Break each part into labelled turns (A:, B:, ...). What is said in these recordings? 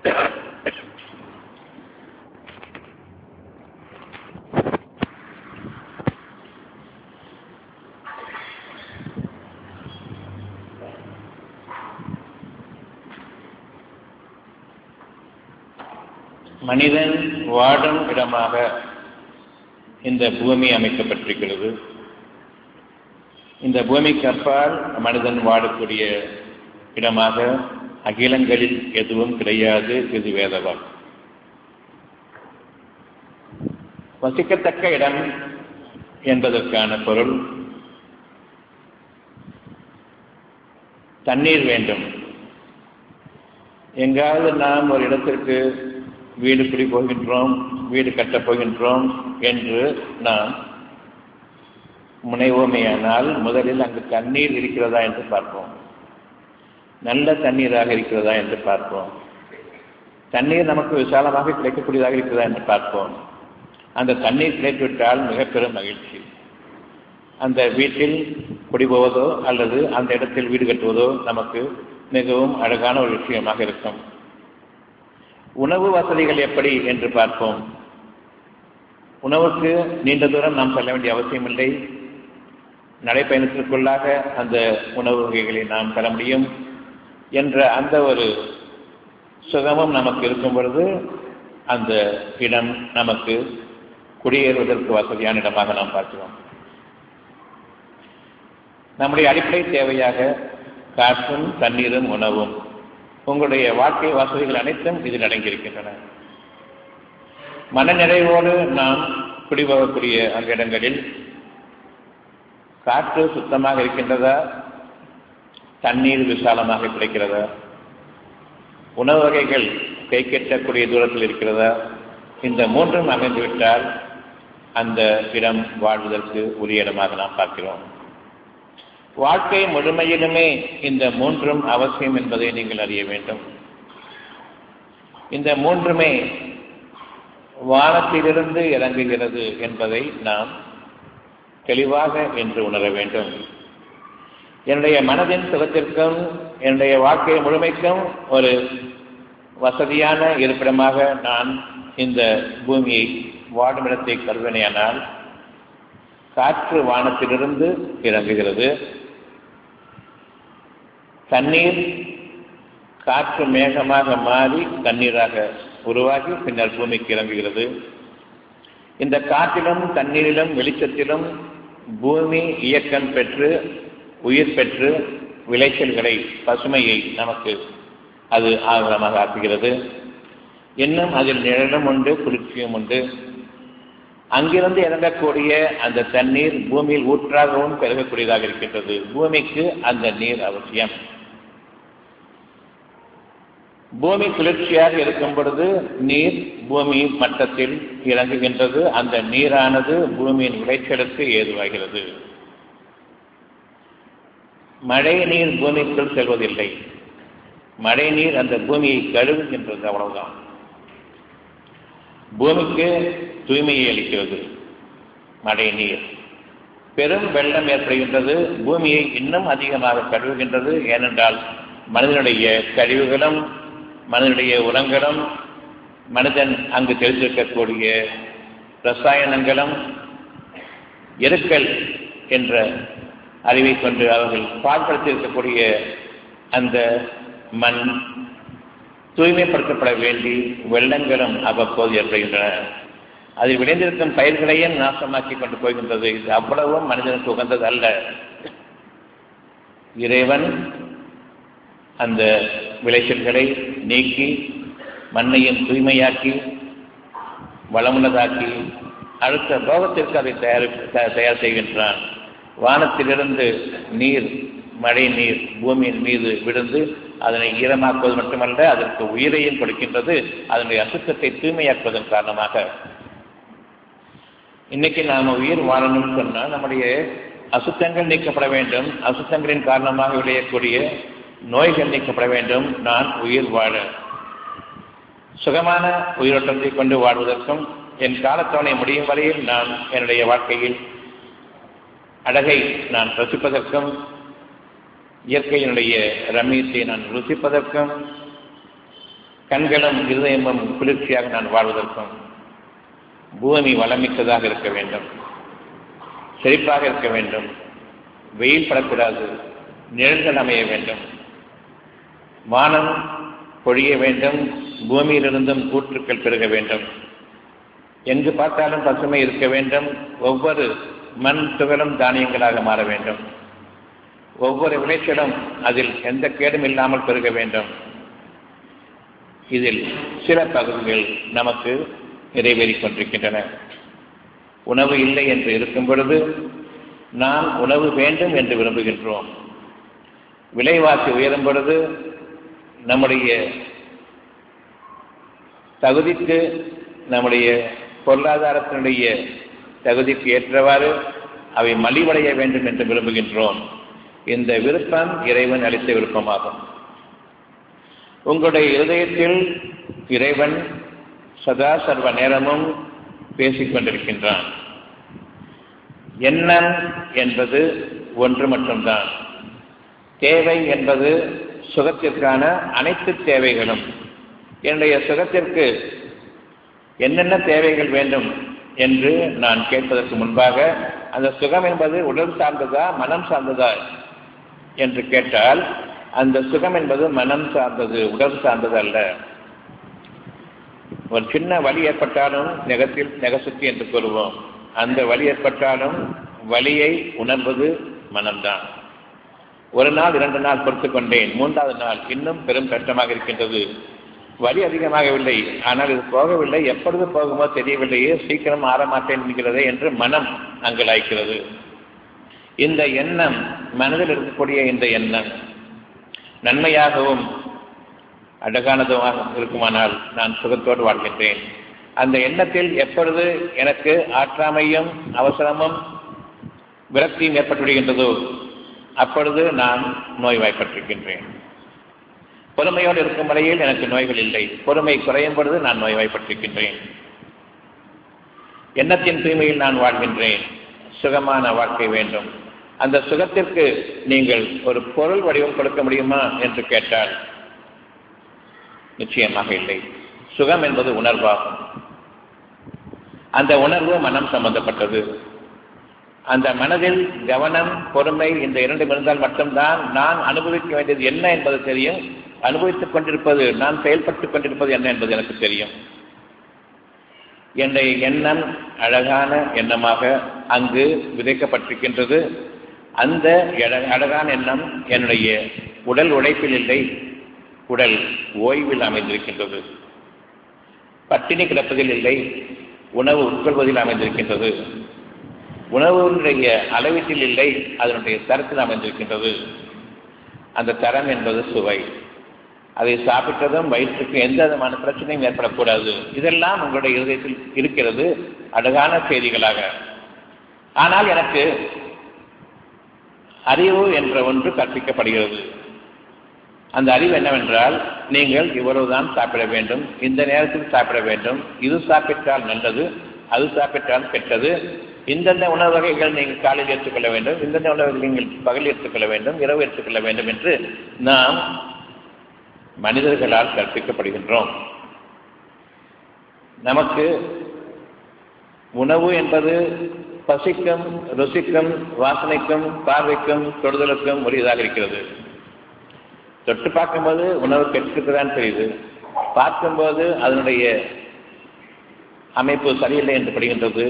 A: மனிதன் வாழும் இடமாக இந்த பூமி அமைக்கப்பட்டிருக்கிறது இந்த பூமிக்கு அப்பால் மனிதன் வாழக்கூடிய இடமாக அகிலங்களில் எதுவும் கிடையாது இது வேதவாக்கு வசிக்கத்தக்க இடம் என்பதற்கான பொருள் தண்ணீர் வேண்டும் எங்காவது நாம் ஒரு இடத்திற்கு வீடு குடி போகின்றோம் வீடு கட்டப் போகின்றோம் என்று நாம் முனைவோமேயானால் முதலில் அங்கு தண்ணீர் இருக்கிறதா என்று பார்ப்போம் நல்ல தண்ணீராக இருக்கிறதா என்று பார்ப்போம் தண்ணீர் நமக்கு விசாலமாக கிடைக்கக்கூடியதாக இருக்கிறதா என்று பார்ப்போம் அந்த தண்ணீர் கிடைத்துவிட்டால் மிக பெரும் மகிழ்ச்சி அந்த வீட்டில் குடிபோவதோ அல்லது அந்த இடத்தில் வீடு கட்டுவதோ நமக்கு மிகவும் அழகான ஒரு விஷயமாக இருக்கும் உணவு வசதிகள் எப்படி என்று பார்ப்போம் உணவுக்கு நீண்ட தூரம் நாம் செல்ல வேண்டிய அவசியமில்லை நடைப்பயணத்திற்குள்ளாக அந்த உணவு வகைகளை நாம் பெற முடியும் என்ற அந்த ஒரு சுகமும் நமக்கு இருக்கும் பொழுது அந்த இடம் நமக்கு குடியேறுவதற்கு வசதியான இடமாக நாம் பார்க்கிறோம் நம்முடைய அடிப்படை தேவையாக காற்றும் தண்ணீரும் உணவும் உங்களுடைய வாழ்க்கை வசதிகள் அனைத்தும் இதில் அடங்கியிருக்கின்றன மனநிறைவோடு நாம் குடிபோகக்கூடிய அந்த இடங்களில் காற்று சுத்தமாக இருக்கின்றதா தண்ணீர் விசாலமாக கிடைக்கிறதா உணவு வகைகள் கை கெட்டக்கூடிய தூரத்தில் இருக்கிறதா இந்த மூன்றும் அமைந்துவிட்டால் அந்த இடம் வாழ்வதற்கு உரிய இடமாக நாம் பார்க்கிறோம் வாழ்க்கை முழுமையிலுமே இந்த மூன்றும் அவசியம் என்பதை நீங்கள் அறிய வேண்டும் இந்த மூன்றுமே வானத்திலிருந்து இறங்குகிறது என்பதை நாம் தெளிவாக என்று உணர வேண்டும் என்னுடைய மனதின் சுகத்திற்கும் என்னுடைய வாழ்க்கை முழுமைக்கும் ஒரு வசதியான இருப்பிடமாக நான் இந்த பூமியை வாடும் இடத்தை கருவினையானால் காற்று வானத்திலிருந்து இறங்குகிறது தண்ணீர் காற்று மேகமாக மாறி தண்ணீராக உருவாகி பின்னர் பூமிக்கு இறங்குகிறது இந்த காற்றிலும் தண்ணீரிலும் வெளிச்சத்திலும் பூமி இயக்கம் பெற்று உயிர் பெற்று விளைச்சல்களை பசுமையை நமக்கு அது ஆவலமாக ஆக்குகிறது இன்னும் அதில் நிழலும் உண்டு குளிர்ச்சியும் உண்டு அங்கிருந்து இறங்கக்கூடிய அந்த தண்ணீர் பூமியில் ஊற்றாகவும் பெருகக்கூடியதாக இருக்கின்றது பூமிக்கு அந்த நீர் அவசியம் பூமி குளிர்ச்சியாக இருக்கும் பொழுது நீர் பூமி மட்டத்தில் இறங்குகின்றது அந்த நீரானது பூமியின் விளைச்சலுக்கு ஏதுவாகிறது மழை நீர் பூமிக்குள் செல்வதில்லை மழை நீர் அந்த பூமியை கழுவுகின்றது அவ்வளவுதான் பூமிக்கு தூய்மையை அளிக்கிறது மழை நீர் பெரும் வெள்ளம் ஏற்படுகின்றது பூமியை இன்னும் அதிகமாக கழுவுகின்றது ஏனென்றால் மனிதனுடைய கழிவுகளும் மனிதனுடைய உரங்களும் மனிதன் அங்கு தெரிந்திருக்கக்கூடிய ரசாயனங்களும் எருக்கள் என்ற அறிவை கொண்டு அவர்கள் பாழ்படுத்தியிருக்கக்கூடிய அந்த மண் தூய்மைப்படுத்தப்பட வேண்டி வெள்ளங்களும் அவ்வப்போது ஏற்படுகின்றன அதில் விளைந்திருக்கும் பயிர்களையும் நாசமாக்கி கொண்டு போகின்றது இது அவ்வளவும் மனிதனுக்கு உகந்தது அல்ல இறைவன் அந்த விளைச்சல்களை நீக்கி மண்ணையும் தூய்மையாக்கி வளமுள்ளதாக்கி அடுத்த போகத்திற்கு அதை தயார் தயார் செய்கின்றான் வானத்திலிருந்து நீர் மழை நீர் பூமியின் மீது விழுந்து அதனை ஈரமாக்குவது மட்டுமல்ல அதற்கு உயிரையும் கொடுக்கின்றது அதனுடைய அசுத்தத்தை தூய்மையாக்குவதன் காரணமாக இன்னைக்கு நாம உயிர் வாழணும்னு சொன்னால் நம்முடைய அசுத்தங்கள் நீக்கப்பட வேண்டும் அசுத்தங்களின் காரணமாக விளையக்கூடிய நோய்கள் நீக்கப்பட வேண்டும் நான் உயிர் வாழ சுகமான உயிரோட்டத்தை கொண்டு வாழ்வதற்கும் என் காலத்தவணை முடியும் வரையில் நான் என்னுடைய வாழ்க்கையில் அழகை நான் ரசிப்பதற்கும் இயற்கையினுடைய ரம்மியத்தை நான் ருசிப்பதற்கும் கண்களும் இருதயமும் குளிர்ச்சியாக நான் வாழ்வதற்கும் பூமி வளமிக்கதாக இருக்க வேண்டும் செழிப்பாக இருக்க வேண்டும் வெயில் படக்கூடாது நிழல்கள் அமைய வேண்டும் வானம் பொழிய வேண்டும் பூமியிலிருந்தும் கூற்றுக்கள் பெருக வேண்டும் எங்கு பார்த்தாலும் பசுமை இருக்க வேண்டும் ஒவ்வொரு மண் துகளும் தானியங்களாக மாற வேண்டும் ஒவ்வொரு விளைச்சலும் அதில் எந்த கேடும் இல்லாமல் பெருக வேண்டும் இதில் சில பகுதிகள் நமக்கு நிறைவேறிக் கொண்டிருக்கின்றன உணவு இல்லை என்று இருக்கும் பொழுது நாம் உணவு வேண்டும் என்று விரும்புகின்றோம் விலைவாசி உயரும் பொழுது நம்முடைய தகுதிக்கு நம்முடைய பொருளாதாரத்தினுடைய தகுதிக்கு ஏற்றவாறு அவை மலிவடைய வேண்டும் என்று விரும்புகின்றோம் இந்த விருப்பம் இறைவன் அளித்த விருப்பமாகும் உங்களுடைய இருதயத்தில் இறைவன் சதா சர்வ நேரமும் பேசிக் கொண்டிருக்கின்றான் எண்ணம் என்பது ஒன்று மட்டும்தான் தேவை என்பது சுகத்திற்கான அனைத்து தேவைகளும் என்னுடைய சுகத்திற்கு என்னென்ன தேவைகள் வேண்டும் என்று நான் கேட்பதற்கு முன்பாக அந்த சுகம் என்பது உடல் சார்ந்ததா மனம் சார்ந்ததா என்று கேட்டால் அந்த சுகம் என்பது மனம் சார்ந்தது உடல் சார்ந்தது அல்ல ஒரு சின்ன வலி ஏற்பட்டாலும் நெகத்தில் நெகசுத்தி என்று கூறுவோம் அந்த வலி ஏற்பட்டாலும் வலியை உணர்வது மனம்தான் ஒரு நாள் இரண்டு நாள் பொறுத்து கொண்டேன் மூன்றாவது நாள் இன்னும் பெரும் கஷ்டமாக இருக்கின்றது வலி அதிகமாகவில்லை ஆனால் இது போகவில்லை எப்பொழுது போகுமோ தெரியவில்லையே சீக்கிரம் ஆறமாட்டேன் என்கிறதே என்று மனம் அங்கலாய்க்கிறது இந்த எண்ணம் மனதில் இருக்கக்கூடிய இந்த எண்ணம் நன்மையாகவும் அழகானதுமாக இருக்குமானால் நான் சுகத்தோடு வாழ்கின்றேன் அந்த எண்ணத்தில் எப்பொழுது எனக்கு ஆற்றாமையும் அவசரமும் விரக்தியும் ஏற்பட்டுவிடுகின்றதோ அப்பொழுது நான் நோய்வாய்ப்பட்டிருக்கின்றேன் பொறுமையோடு இருக்கும் வரையில் எனக்கு நோய்கள் இல்லை பொறுமை குறையும் பொழுது நான் நோய்வாய்ப்பட்டிருக்கின்றேன் எண்ணத்தின் தூய்மையில் நான் வாழ்கின்றேன் சுகமான வாழ்க்கை வேண்டும் அந்த சுகத்திற்கு நீங்கள் ஒரு பொருள் வடிவம் கொடுக்க முடியுமா என்று கேட்டால் நிச்சயமாக இல்லை சுகம் என்பது உணர்வாகும் அந்த உணர்வு மனம் சம்பந்தப்பட்டது அந்த மனதில் கவனம் பொறுமை இந்த இரண்டும் இருந்தால் மட்டும்தான் நான் அனுபவிக்க வேண்டியது என்ன என்பது தெரியும் அனுபவித்துக் கொண்டிருப்பது நான் செயல்பட்டுக் கொண்டிருப்பது என்ன என்பது எனக்கு தெரியும் என்னுடைய எண்ணம் அழகான எண்ணமாக அங்கு விதைக்கப்பட்டிருக்கின்றது அந்த அழகான எண்ணம் என்னுடைய உடல் உழைப்பில் இல்லை உடல் ஓய்வில் அமைந்திருக்கின்றது பட்டினி கிடப்பதில் இல்லை உணவு உட்கொள்வதில் அமைந்திருக்கின்றது உணவுடைய அளவீட்டில் இல்லை அதனுடைய தரத்தில் அமைந்திருக்கின்றது அந்த தரம் என்பது சுவை அதை சாப்பிட்டதும் வயிற்றுக்கு எந்த விதமான பிரச்சனையும் ஏற்படக்கூடாது இதெல்லாம் உங்களுடைய இருதயத்தில் இருக்கிறது அழகான செய்திகளாக ஆனால் எனக்கு அறிவு என்ற ஒன்று கற்பிக்கப்படுகிறது அந்த அறிவு என்னவென்றால் நீங்கள் இவ்வளவுதான் சாப்பிட வேண்டும் இந்த நேரத்தில் சாப்பிட வேண்டும் இது சாப்பிட்டால் நல்லது அது சாப்பிட்டால் கெட்டது இந்தந்த உணவு வகைகள் நீங்கள் காலையில் எடுத்துக்கொள்ள வேண்டும் இந்தந்த உணவுகள் நீங்கள் பகல் எடுத்துக்கொள்ள வேண்டும் இரவு எடுத்துக்கொள்ள வேண்டும் என்று நாம் மனிதர்களால் கற்பிக்கப்படுகின்றோம் நமக்கு உணவு என்பது பசிக்கும் ருசிக்கும் வாசனைக்கும் பார்வைக்கும் தொடுதலுக்கும் உரியதாக இருக்கிறது தொட்டு பார்க்கும்போது உணவு கெட்டுக்குதான் தெரியுது பார்க்கும்போது அதனுடைய அமைப்பு சரியில்லை என்று படுகின்றது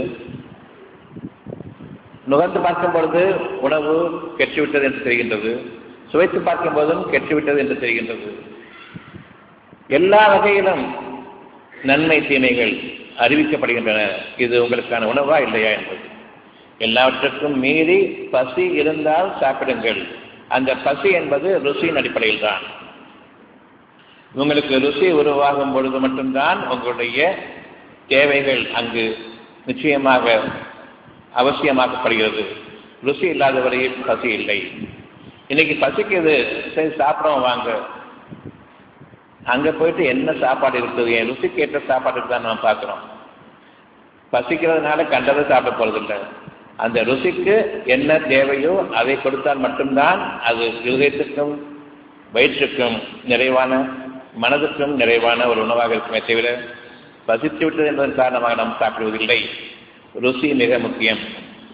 A: நுகர்ந்து பார்க்கும் பொழுது உணவு கெட்டுவிட்டது என்று தெரிகின்றது சுவைத்து பார்க்கும் போதும் கெட்டுவிட்டது என்று தெரிகின்றது எல்லா வகையிலும் நன்மை தீமைகள் அறிவிக்கப்படுகின்றன இது உங்களுக்கான உணவா இல்லையா என்பது எல்லாவற்றுக்கும் மீறி பசி இருந்தால் சாப்பிடுங்கள் அந்த பசி என்பது ருசியின் அடிப்படையில் தான் உங்களுக்கு ருசி உருவாகும் பொழுது மட்டும்தான் உங்களுடைய தேவைகள் அங்கு நிச்சயமாக அவசியமாக்கப்படுகிறது ருசி இல்லாத வரையில் பசி இல்லை இன்னைக்கு பசிக்குது சரி சாப்பிடவும் வாங்க அங்க போயிட்டு என்ன சாப்பாடு இருக்குது என் ருசிக்கு ஏற்ற சாப்பாடு தான் நாம் பார்க்கிறோம் பசிக்கிறதுனால கண்டதை சாப்பிட போறதில்லை அந்த ருசிக்கு என்ன தேவையோ அதை கொடுத்தால் மட்டும்தான் அது இருதயத்துக்கும் வயிற்றுக்கும் நிறைவான மனதுக்கும் நிறைவான ஒரு உணவாக இருக்குமே தவிர பசித்து விட்டது என்பதன் காரணமாக நாம் சாப்பிடுவதில்லை ருசி மிக முக்கியம்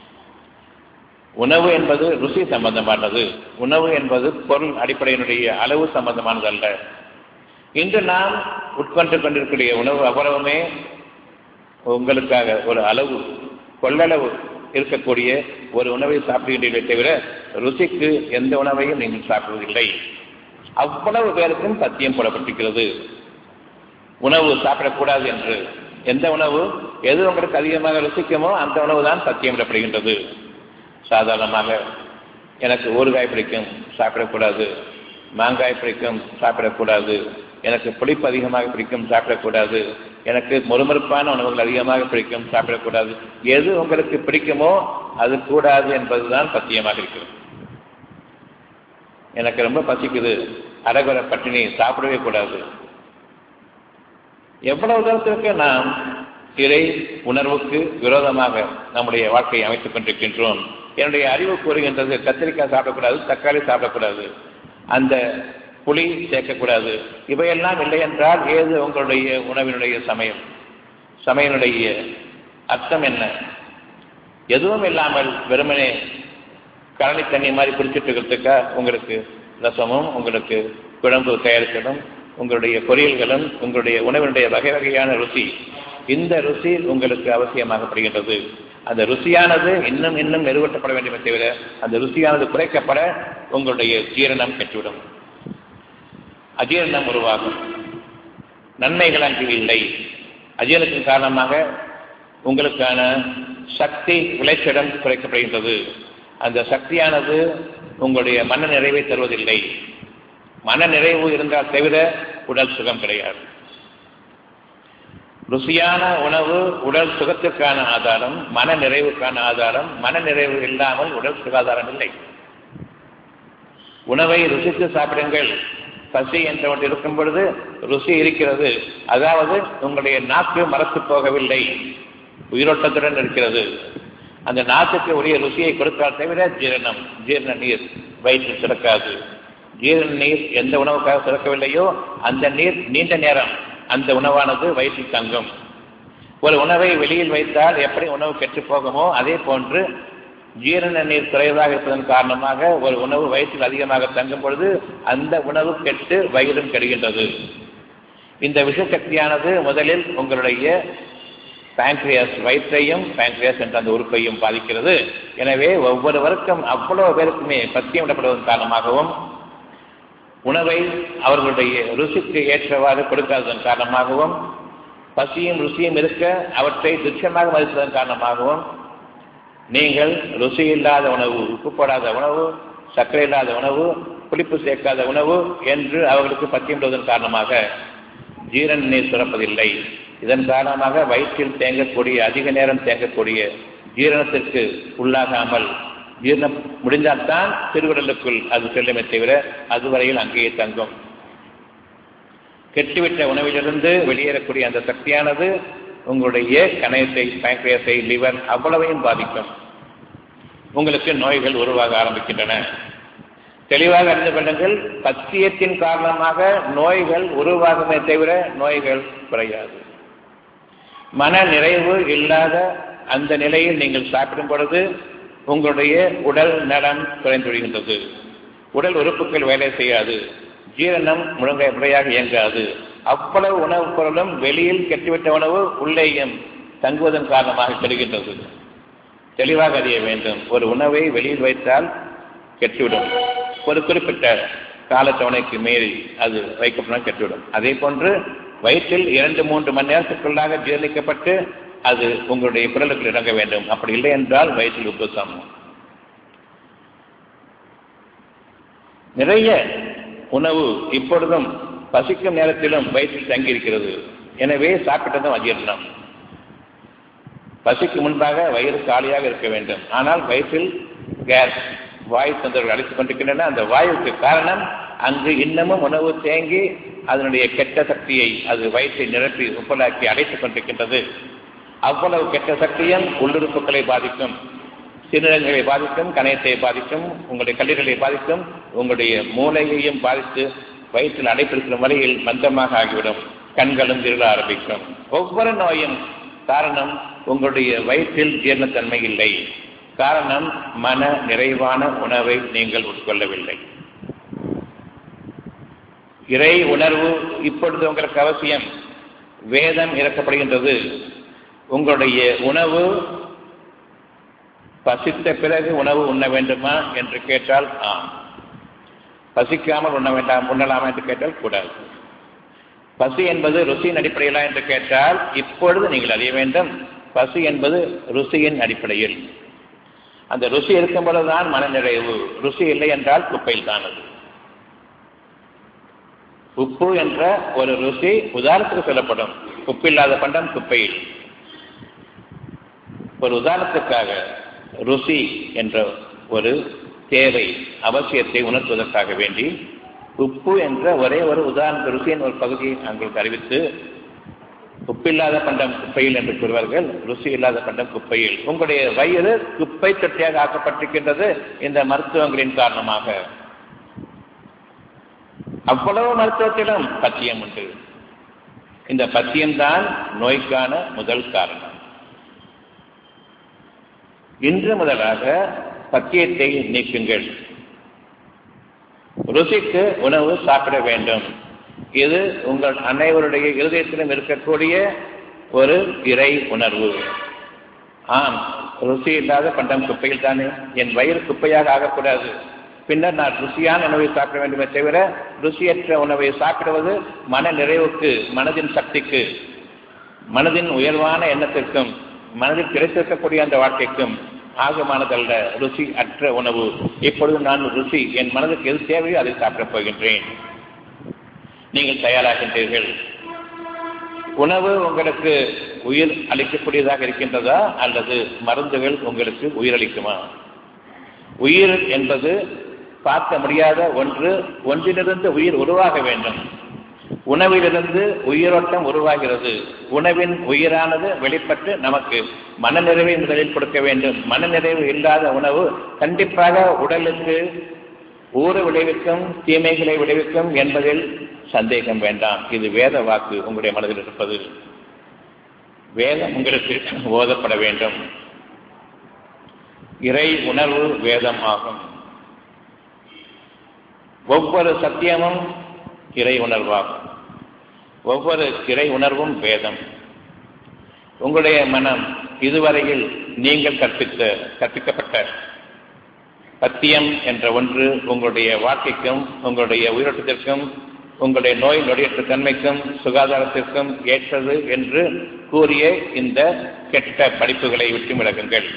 A: உணவு என்பது ருசி சம்பந்தமானது உணவு என்பது பொருள் அடிப்படையினுடைய அளவு சம்பந்தமானது அல்ல இன்று நாம் உட்கொண்டு கொண்டிருக்கிற உணவு அவ்வளவுமே உங்களுக்காக ஒரு அளவு கொள்ளளவு இருக்கக்கூடிய ஒரு உணவை சாப்பிடுகின்றீர்களே தவிர ருசிக்கு எந்த உணவையும் நீங்கள் சாப்பிடுவதில்லை அவ்வளவு பேருக்கும் சத்தியம் போடப்பட்டிருக்கிறது உணவு சாப்பிடக்கூடாது என்று எந்த உணவு எது உங்களுக்கு அதிகமாக ருசிக்குமோ அந்த உணவு தான் சத்தியமிடப்படுகின்றது சாதாரணமாக எனக்கு ஊறுகாய் பிடிக்கும் சாப்பிடக்கூடாது மாங்காய் பிடிக்கும் சாப்பிடக்கூடாது எனக்கு புளிப்பு அதிகமாக பிடிக்கும் சாப்பிடக்கூடாது எனக்கு மொறுமறுப்பான உணவுகள் அதிகமாக பிடிக்கும் சாப்பிடக்கூடாது எது உங்களுக்கு பிடிக்குமோ அது கூடாது என்பதுதான் சத்தியமாக இருக்கிறது எனக்கு ரொம்ப பசிக்குது அரைகுறை பட்டினி சாப்பிடவே கூடாது எவ்வளவு தூரத்திற்கு நாம் இறை உணர்வுக்கு விரோதமாக நம்முடைய வாழ்க்கையை அமைத்துக் கொண்டிருக்கின்றோம் என்னுடைய அறிவு கூறுகின்றது கத்திரிக்காய் சாப்பிடக்கூடாது தக்காளி சாப்பிடக்கூடாது அந்த புளி சேர்க்கக்கூடாது இவையெல்லாம் இல்லை என்றால் ஏது உங்களுடைய உணவினுடைய சமயம் சமையனுடைய அர்த்தம் என்ன எதுவும் இல்லாமல் வெறுமனே கரணி தண்ணி மாதிரி குடிச்சிட்டு இருக்கிறதுக்கா உங்களுக்கு ரசமும் உங்களுக்கு குழம்பு தயாரிக்கணும் உங்களுடைய பொரியல்களும் உங்களுடைய உணவினுடைய வகை வகையான ருசி இந்த ருசி உங்களுக்கு அவசியமாகப்படுகின்றது அந்த ருசியானது இன்னும் இன்னும் மெருகூட்டப்பட வேண்டுமே தவிர அந்த ருசியானது குறைக்கப்பட உங்களுடைய ஜீரணம் பெற்றுவிடும் அஜீரணம் உருவாகும் நன்மைகள் அங்கு இல்லை அஜீரணத்தின் காரணமாக உங்களுக்கான சக்தி விளைச்சடம் குறைக்கப்படுகின்றது அந்த சக்தியானது உங்களுடைய மன நிறைவை தருவதில்லை மன நிறைவு இருந்தால் தவிர உடல் சுகம் கிடையாது ருசியான உணவு உடல் சுகத்திற்கான ஆதாரம் மன நிறைவுக்கான ஆதாரம் மன நிறைவு இல்லாமல் உடல் சுகாதாரம் இல்லை உணவை ருசித்து சாப்பிடுங்கள் பசி என்ற ஒன்று இருக்கும் பொழுது ருசி இருக்கிறது அதாவது உங்களுடைய நாக்கு மறத்து போகவில்லை உயிரோட்டத்துடன் இருக்கிறது அந்த நாக்குக்கு உரிய ருசியை கொடுத்தால் தவிர ஜீரணம் ஜீரண நீர் வயிற்றில் சுரக்காது ஜீரண நீர் எந்த உணவுக்காக சுரக்கவில்லையோ அந்த நீர் நீண்ட நேரம் அந்த உணவானது வயிற்றில் தங்கும் ஒரு உணவை வெளியில் வைத்தால் எப்படி உணவு கெட்டு போகுமோ அதே போன்று ஜீரண நீர் குறைவாக இருப்பதன் காரணமாக ஒரு உணவு வயிற்றில் அதிகமாக தங்கும் பொழுது அந்த உணவு கெட்டு வயிறும் கெடுகின்றது இந்த விஷசக்தியானது முதலில் உங்களுடைய பேங்க்ரியாஸ் வயிற்றையும் பேங்க்ரியாஸ் என்ற அந்த உறுப்பையும் பாதிக்கிறது எனவே ஒவ்வொருவருக்கும் அவ்வளவு பேருக்குமே பத்தியம் விடப்படுவதன் காரணமாகவும் உணவை அவர்களுடைய ருசிக்கு ஏற்றவாறு கொடுக்காததன் காரணமாகவும் பசியும் ருசியும் இருக்க அவற்றை துச்சமாக மதிப்பதன் காரணமாகவும் நீங்கள் ருசி இல்லாத உணவு உப்பு போடாத உணவு சர்க்கரை இல்லாத உணவு புளிப்பு சேர்க்காத உணவு என்று அவர்களுக்கு பத்தியமிடுவதன் காரணமாக ஜீரண நீர் சுரப்பதில்லை இதன் காரணமாக வயிற்றில் தேங்கக்கூடிய அதிக நேரம் தேங்கக்கூடிய ஜீரணத்திற்கு உள்ளாகாமல் ஜீரணம் முடிந்தால்தான் திருவிடலுக்குள் அது செல்லுமே தவிர அதுவரையில் அங்கேயே தங்கும் கெட்டுவிட்ட உணவிலிருந்து வெளியேறக்கூடிய அந்த சக்தியானது உங்களுடைய கணையத்தை பேங்க்ரியஸை லிவர் அவ்வளவையும் பாதிக்கும் உங்களுக்கு நோய்கள் உருவாக ஆரம்பிக்கின்றன தெளிவாக அறிந்து கொள்ளுங்கள் பத்தியத்தின் காரணமாக நோய்கள் உருவாகுமே தவிர நோய்கள் குறையாது மன நிறைவு இல்லாத அந்த நிலையில் நீங்கள் சாப்பிடும் பொழுது உங்களுடைய உடல் நலம் குறைந்து விடுகின்றது உடல் உறுப்புகள் வேலை செய்யாது ஜீரணம் முழுங்க முறையாக இயங்காது அவ்வளவு உணவுப் பொருளும் வெளியில் கெட்டுவிட்ட உணவு உள்ளேயும் தங்குவதன் காரணமாக கெடுகின்றது தெளிவாக அறிய வேண்டும் ஒரு உணவை வெளியில் வைத்தால் கெட்டுவிடும் ஒரு குறிப்பிட்ட காலத்தவணைக்கு மீறி அது வைக்கப்படும் கெட்டுவிடும் அதே போன்று வயிற்றில் இரண்டு மூன்று மணி நேரத்துக்குள்ளாக ஜீரணிக்கப்பட்டு அது உங்களுடைய குரலுக்கு இறங்க வேண்டும் அப்படி இல்லை என்றால் வயிற்றில் உப்புசம் நிறைய உணவு இப்பொழுதும் பசிக்கும் நேரத்திலும் வயிற்றில் தங்கியிருக்கிறது எனவே சாப்பிட்டதும் அஜீரணம் பசிக்கு முன்பாக வயிறு காலியாக இருக்க வேண்டும் ஆனால் வயிற்றில் கேஸ் வாயு தொந்தரவுகள் அழைத்துக் கொண்டிருக்கின்றன அந்த வாயுவுக்கு காரணம் அங்கு இன்னமும் உணவு தேங்கி அதனுடைய கெட்ட சக்தியை அது வயிற்றை நிரப்பி உப்பலாக்கி அடைத்துக் கொண்டிருக்கின்றது அவ்வளவு கெட்ட சக்தியும் உள்ளுறுப்புகளை பாதிக்கும் சிறுநீரகங்களை பாதிக்கும் கணையத்தை பாதிக்கும் உங்களுடைய கல்லீரலை பாதிக்கும் உங்களுடைய மூளையையும் பாதித்து வயிற்றில் அடைப்பிருக்கிற வரையில் மந்தமாக ஆகிவிடும் கண்களும் இருள ஆரம்பிக்கும் ஒவ்வொரு நோயும் காரணம் உங்களுடைய வயிற்றில் ஜீரணத்தன்மை இல்லை காரணம் மன நிறைவான உணவை நீங்கள் உட்கொள்ளவில்லை இறை உணர்வு இப்பொழுது உங்களுக்கு அவசியம் வேதம் இறக்கப்படுகின்றது உங்களுடைய உணவு பசித்த பிறகு உணவு உண்ண வேண்டுமா என்று கேட்டால் ஆம் பசிக்காமல் உண்ண வேண்டாம் உண்ணலாமா என்று கேட்டால் கூடாது பசி என்பது ருசியின் அடிப்படையிலா என்று கேட்டால் இப்பொழுது நீங்கள் அறிய வேண்டும் பசி என்பது ருசியின் அடிப்படையில் அந்த ருசி இருக்கும் பொழுதுதான் மனநிறைவு ருசி இல்லை என்றால் குப்பையில் தான் அது உப்பு என்ற ஒரு ருசி உதாரணத்துக்கு சொல்லப்படும் உப்பு இல்லாத பண்டம் குப்பையில் ஒரு உதாரணத்துக்காக ருசி என்ற ஒரு தேவை அவசியத்தை உணர்த்துவதற்காக வேண்டி உப்பு என்ற ஒரே ஒரு உதாரண ருசியின் ஒரு பகுதியை உங்களுக்கு அறிவித்து உப்பில்லாத பண்டம் குப்பையில் என்று கூறுவார்கள் ருசி இல்லாத பண்டம் குப்பையில் உங்களுடைய வயிறு குப்பை தொட்டியாக ஆக்கப்பட்டிருக்கின்றது இந்த மருத்துவங்களின் காரணமாக அவ்வளவு மருத்துவத்திலும் பத்தியம் உண்டு இந்த பத்தியம்தான் நோய்க்கான முதல் காரணம் இன்று முதலாக பத்தியத்தை நீக்குங்கள் ருசிக்கு உணவு சாப்பிட வேண்டும் இது உங்கள் அனைவருடைய இருதயத்திலும் இருக்கக்கூடிய ஒரு இறை உணர்வு ஆம் ருசி இல்லாத பண்டம் குப்பையில் தானே என் வயிறு குப்பையாக ஆகக்கூடாது பின்னர் நான் ருசியான உணவை சாப்பிட வேண்டுமே தவிர ருசியற்ற உணவை சாப்பிடுவது மன நிறைவுக்கு மனதின் சக்திக்கு மனதின் உயர்வான எண்ணத்திற்கும் மனதில் கிடைத்திருக்கக்கூடிய அந்த வாழ்க்கைக்கும் ஆகமானதல்ல ருசி அற்ற உணவு இப்பொழுது நான் ருசி என் மனதுக்கு எது தேவையோ அதை சாப்பிடப் போகின்றேன் நீங்கள் தயாராகின்றீர்கள் உணவு உங்களுக்கு உயிர் அளிக்கக்கூடியதாக இருக்கின்றதா அல்லது மருந்துகள் உங்களுக்கு உயிரளிக்குமா உயிர் என்பது பார்க்க முடியாத ஒன்று ஒன்றிலிருந்து உயிர் உருவாக வேண்டும் உணவிலிருந்து உயிரோட்டம் உருவாகிறது உணவின் உயிரானது வெளிப்பட்டு நமக்கு மனநிறைவை முதலில் கொடுக்க வேண்டும் மனநிறைவு இல்லாத உணவு கண்டிப்பாக உடலுக்கு ஊறு விளைவிக்கும் தீமைகளை விளைவிக்கும் என்பதில் சந்தேகம் வேண்டாம் இது வேத வாக்கு உங்களுடைய மனதில் இருப்பது வேதம் உங்களுக்கு ஓதப்பட வேண்டும் இறை உணர்வு வேதம் ஆகும் ஒவ்வொரு சத்தியமும் இறை உணர்வாகும் ஒவ்வொரு இறை உணர்வும் வேதம் உங்களுடைய மனம் இதுவரையில் நீங்கள் கற்பித்த கற்பிக்கப்பட்ட பத்தியம் என்ற ஒன்று உங்களுடைய வாழ்க்கைக்கும் உங்களுடைய உயிரோட்டத்திற்கும் உங்களுடைய நோய் நொடியற்ற தன்மைக்கும் சுகாதாரத்திற்கும் ஏற்றது என்று கூறிய இந்த கெட்ட படிப்புகளை விட்டு விலகுங்கள்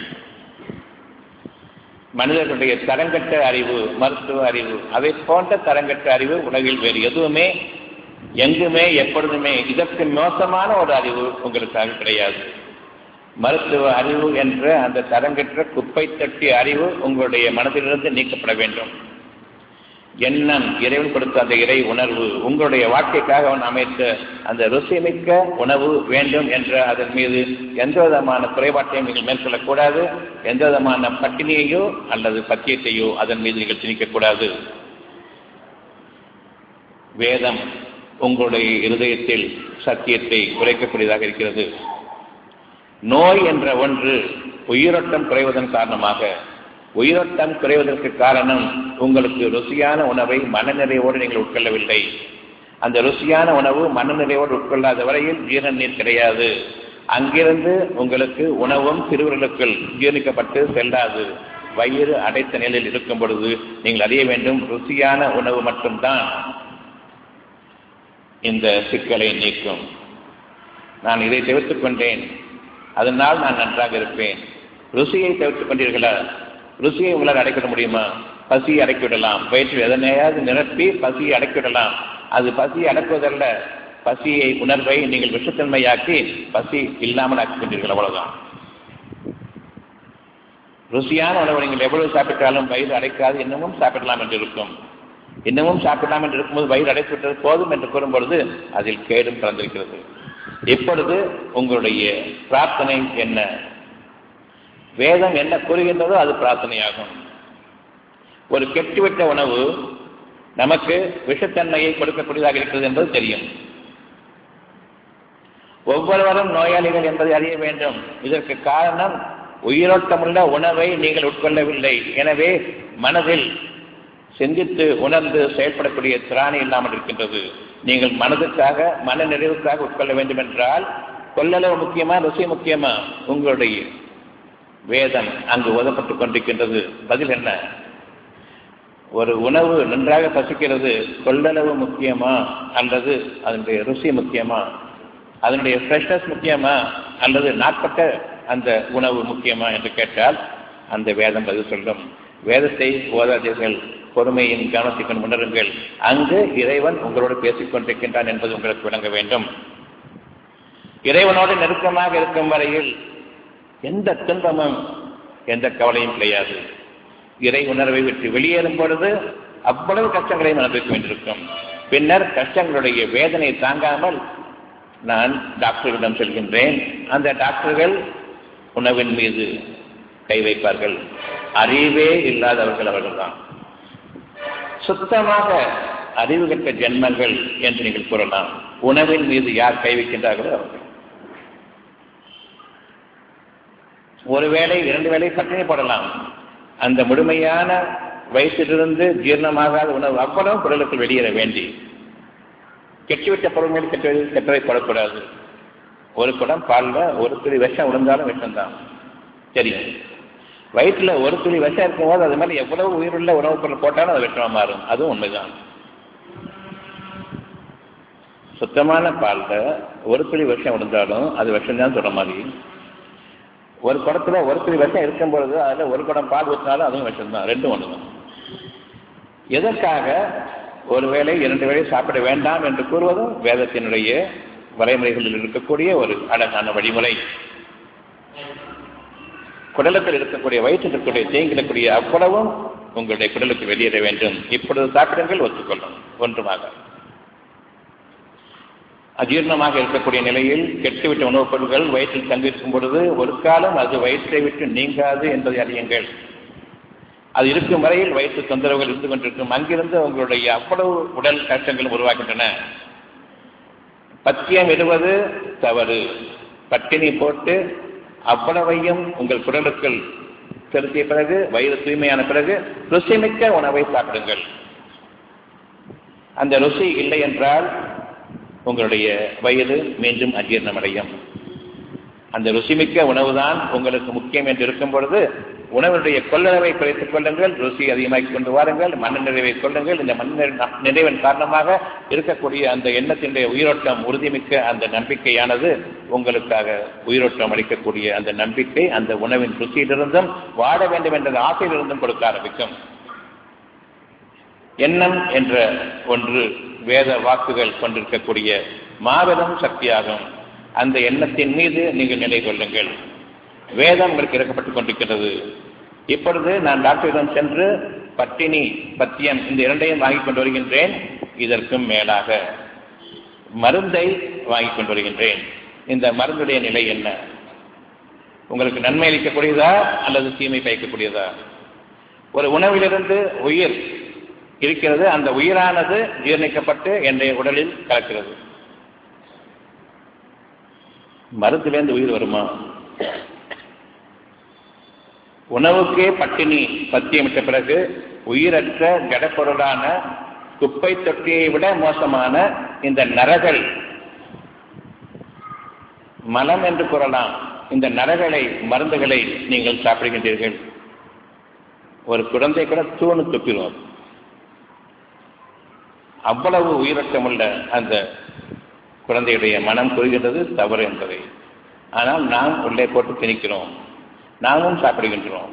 A: மனிதர்களுடைய தரங்கட்ட அறிவு மருத்துவ அறிவு அதை போன்ற தரங்கட்ட அறிவு உலகில் வேறு எதுவுமே எங்குமே எப்பொழுதுமே இதற்கு மோசமான ஒரு அறிவு உங்களுக்காக கிடையாது மருத்துவ அறிவு என்ற அந்த தரங்கற்ற குப்பை தட்டி அறிவு உங்களுடைய மனதிலிருந்து நீக்கப்பட வேண்டும் எண்ணம் இறைவன் கொடுத்த அந்த இறை உணர்வு உங்களுடைய வாழ்க்கைக்காக அவன் அமைத்த அந்த ருசிமிக்க உணவு வேண்டும் என்ற அதன் மீது எந்த விதமான குறைபாட்டையும் நீங்கள் மேற்கொள்ளக்கூடாது எந்த விதமான பட்டினியையோ அல்லது பத்தியத்தையோ அதன் மீது நீங்கள் திணிக்கக்கூடாது வேதம் உங்களுடைய இருதயத்தில் சத்தியத்தை குறைக்கக்கூடியதாக இருக்கிறது நோய் என்ற ஒன்று உயிரோட்டம் குறைவதன் காரணமாக உயிரோட்டம் குறைவதற்கு காரணம் உங்களுக்கு ருசியான உணவை மனநிறைவோடு நீங்கள் உட்கொள்ளவில்லை அந்த ருசியான உணவு மனநிறைவோடு உட்கொள்ளாத வரையில் ஜீரண நீர் கிடையாது அங்கிருந்து உங்களுக்கு உணவும் திருவிரலுக்குள் ஜீரணிக்கப்பட்டு செல்லாது வயிறு அடைத்த நிலையில் இருக்கும் பொழுது நீங்கள் அறிய வேண்டும் ருசியான உணவு மட்டும்தான் இந்த சிக்கலை நீக்கும் நான் இதை தவிர்த்துக் கொண்டேன் அதனால் நான் நன்றாக இருப்பேன் ருசியை தவிர்த்துக் கொண்டீர்களா ருசியை உங்களால் அடைக்கிட முடியுமா பசியை அடக்கிவிடலாம் வயிற்றில் எதனையாவது நிரப்பி பசியை அடக்கிவிடலாம் அது பசியை அடக்குவதல்ல பசியை உணர்வை நீங்கள் விஷத்தன்மையாக்கி பசி இல்லாமல் ஆக்கிக்கொண்டீர்கள் அவ்வளவுதான் ருசியான உணவை நீங்கள் எவ்வளவு சாப்பிட்டாலும் வயிறு அடைக்காது இன்னமும் சாப்பிடலாம் என்று இருக்கும் இன்னமும் சாப்பிடலாம் என்று இருக்கும்போது வயிறு அடைத்துவிட்டது போதும் என்று கூறும்பொழுது அதில் கேடும் பிறந்திருக்கிறது இப்பொழுது உங்களுடைய பிரார்த்தனை என்ன வேதம் என்ன கூறுகின்றதோ அது பிரார்த்தனையாகும் ஒரு கெட்டுவிட்ட உணவு நமக்கு விஷத்தன்மையை கொடுக்கக்கூடியதாக இருக்கிறது என்பது தெரியும் ஒவ்வொருவரும் நோயாளிகள் என்பதை அறிய வேண்டும் இதற்கு காரணம் உயிரோட்டமுள்ள உணவை நீங்கள் உட்கொள்ளவில்லை எனவே மனதில் சிந்தித்து உணர்ந்து செயல்படக்கூடிய திராணி இல்லாமல் இருக்கின்றது நீங்கள் மனதுக்காக மன நிறைவுக்காக உட்கொள்ள வேண்டும் என்றால் கொள்ளளவு முக்கியமா ருசி முக்கியமா உங்களுடைய வேதம் அங்கு ஓதப்பட்டுக் கொண்டிருக்கின்றது பதில் என்ன ஒரு உணவு நன்றாக பசிக்கிறது கொள்ளளவு முக்கியமா அல்லது அதனுடைய ருசி முக்கியமா அதனுடைய ஃப்ரெஷ்னஸ் முக்கியமா அல்லது நாட்பட்ட அந்த உணவு முக்கியமா என்று கேட்டால் அந்த வேதம் பதில் சொல்லும் வேதத்தை ஓதாதீர்கள் பொறுமையின் கவனத்துக்கு உணருங்கள் அங்கு இறைவன் உங்களோடு பேசிக் கொண்டிருக்கின்றான் என்பது உங்களுக்கு விளங்க வேண்டும் இறைவனோடு நெருக்கமாக இருக்கும் வரையில் எந்த துன்பமும் எந்த கவலையும் கிடையாது இறை உணர்வை விட்டு வெளியேறும் பொழுது அவ்வளவு கஷ்டங்களையும் அனுபவிக்க வேண்டியிருக்கும் பின்னர் கஷ்டங்களுடைய வேதனை தாங்காமல் நான் டாக்டர்களிடம் செல்கின்றேன் அந்த டாக்டர்கள் உணவின் மீது கை வைப்பார்கள் அறிவே இல்லாதவர்கள் அவர்கள்தான் சுத்தமாக அறிவு கட்ட ஜென்மங்கள் என்று நீங்கள் கூறலாம் உணவின் மீது யார் கை வைக்கின்றார்களோ அவர்கள் ஒருவேளை இரண்டு வேளை பட்டினி போடலாம் அந்த முழுமையான வயசிலிருந்து ஜீரணமாகாத உணவு அவ்வளவு குரலுக்கு வெளியேற வேண்டி கெட்டுவிட்ட பொருள்கள் கெட்ட கெட்டவை போடக்கூடாது ஒரு குடம் பாலில் ஒரு துளி விஷம் விழுந்தாலும் விஷம்தான் தெரியும் வயிற்றுல ஒரு துளி விஷம் இருக்கும்போது அது மாதிரி எவ்வளவு உயிருள்ள உணவுப் பொருள் போட்டாலும் அது விஷமா மாறும் அதுவும் உண்மைதான் சுத்தமான பாலில் ஒரு துளி விஷம் விழுந்தாலும் அது விஷம் தான் சொல்ற மாதிரி ஒரு குடத்துல ஒரு துளி விஷம் இருக்கும் பொழுது அதில் ஒரு குடம் பால் ஊற்றினாலும் அதுவும் விஷம் தான் ரெண்டும் ஒன்று தான் எதற்காக ஒரு வேளை இரண்டு வேளை சாப்பிட வேண்டாம் என்று கூறுவதும் வேதத்தினுடைய வரைமுறைகளில் இருக்கக்கூடிய ஒரு அழகான வழிமுறை குடலுக்குள் இருக்கக்கூடிய வயிற்றில் இருக்கக்கூடிய தேங்கிடக்கூடிய அவ்வளவும் உங்களுடைய குடலுக்கு வெளியேற வேண்டும் இப்பொழுது சாப்பிடுங்கள் ஒத்துக்கொள்ளும் ஒன்றுமாக அஜீர்ணமாக இருக்கக்கூடிய நிலையில் கெட்டுவிட்ட உணவுப் பொருட்கள் வயிற்றில் தங்கியிருக்கும் பொழுது ஒரு காலம் அது வயிற்றை விட்டு நீங்காது என்பதை அறியுங்கள் அது இருக்கும் வரையில் வயிற்று தொந்தரவுகள் இருந்து கொண்டிருக்கும் அங்கிருந்து உங்களுடைய அவ்வளவு உடல் கஷ்டங்களும் உருவாகின்றன பத்தியம் இடுவது தவறு பட்டினி போட்டு அவ்வளவையும் உங்கள் குடலுக்குள் செலுத்திய பிறகு வயிறு தூய்மையான பிறகு ருசிமிக்க உணவை சாப்பிடுங்கள் அந்த ருசி இல்லை என்றால் உங்களுடைய வயிறு மீண்டும் அஜீர்ணமடையும் அந்த ருசிமிக்க உணவுதான் உங்களுக்கு முக்கியம் என்று இருக்கும் பொழுது உணவுடைய கொள்ளளவை குறைத்துக் கொள்ளுங்கள் ருசி அதிகமாக்கிக் கொண்டு வாருங்கள் மன நிறைவை கொள்ளுங்கள் இந்த மன நிறைவின் காரணமாக இருக்கக்கூடிய அந்த எண்ணத்தினுடைய உயிரோட்டம் உறுதிமிக்க அந்த நம்பிக்கையானது உங்களுக்காக உயிரோட்டம் அளிக்கக்கூடிய அந்த நம்பிக்கை அந்த உணவின் ருசியிலிருந்தும் வாழ வேண்டும் என்ற ஆசையிலிருந்தும் கொடுக்க ஆரம்பிக்கும் எண்ணம் என்ற ஒன்று வேத வாக்குகள் கொண்டிருக்கக்கூடிய மாபெரும் சக்தியாகும் அந்த எண்ணத்தின் மீது நீங்கள் நிலை கொள்ளுங்கள் வேதம் உங்களுக்கு இறக்கப்பட்டுக் கொண்டிருக்கிறது இப்பொழுது நான் டாக்டரிடம் சென்று பட்டினி பத்தியம் இந்த இரண்டையும் வாங்கிக் கொண்டு வருகின்றேன் இதற்கும் மேலாக மருந்தை வாங்கிக் கொண்டு வருகின்றேன் இந்த மருந்துடைய நிலை என்ன உங்களுக்கு நன்மை அளிக்கக்கூடியதா அல்லது தீமை பயக்கக்கூடியதா ஒரு உணவிலிருந்து உயிர் இருக்கிறது அந்த உயிரானது ஜீர்ணிக்கப்பட்டு என்னுடைய உடலில் கலக்கிறது மருந்திலிருந்து உயிர் வருமா உணவுக்கே பட்டினி பத்தியமிட்ட பிறகு உயிரற்ற ஜடப்பொருளான குப்பை தொட்டியை விட மோசமான இந்த நரகள் மலம் என்று கூறலாம் இந்த நரகளை மருந்துகளை நீங்கள் சாப்பிடுகின்றீர்கள் ஒரு குழந்தை கூட தூணு துப்பிடும் அவ்வளவு உயிரற்றமுள்ள அந்த குழந்தையுடைய மனம் கூறுகின்றது தவறு என்பதை ஆனால் நாம் உள்ளே போட்டு திணிக்கிறோம் நாமும் சாப்பிடுகின்றோம்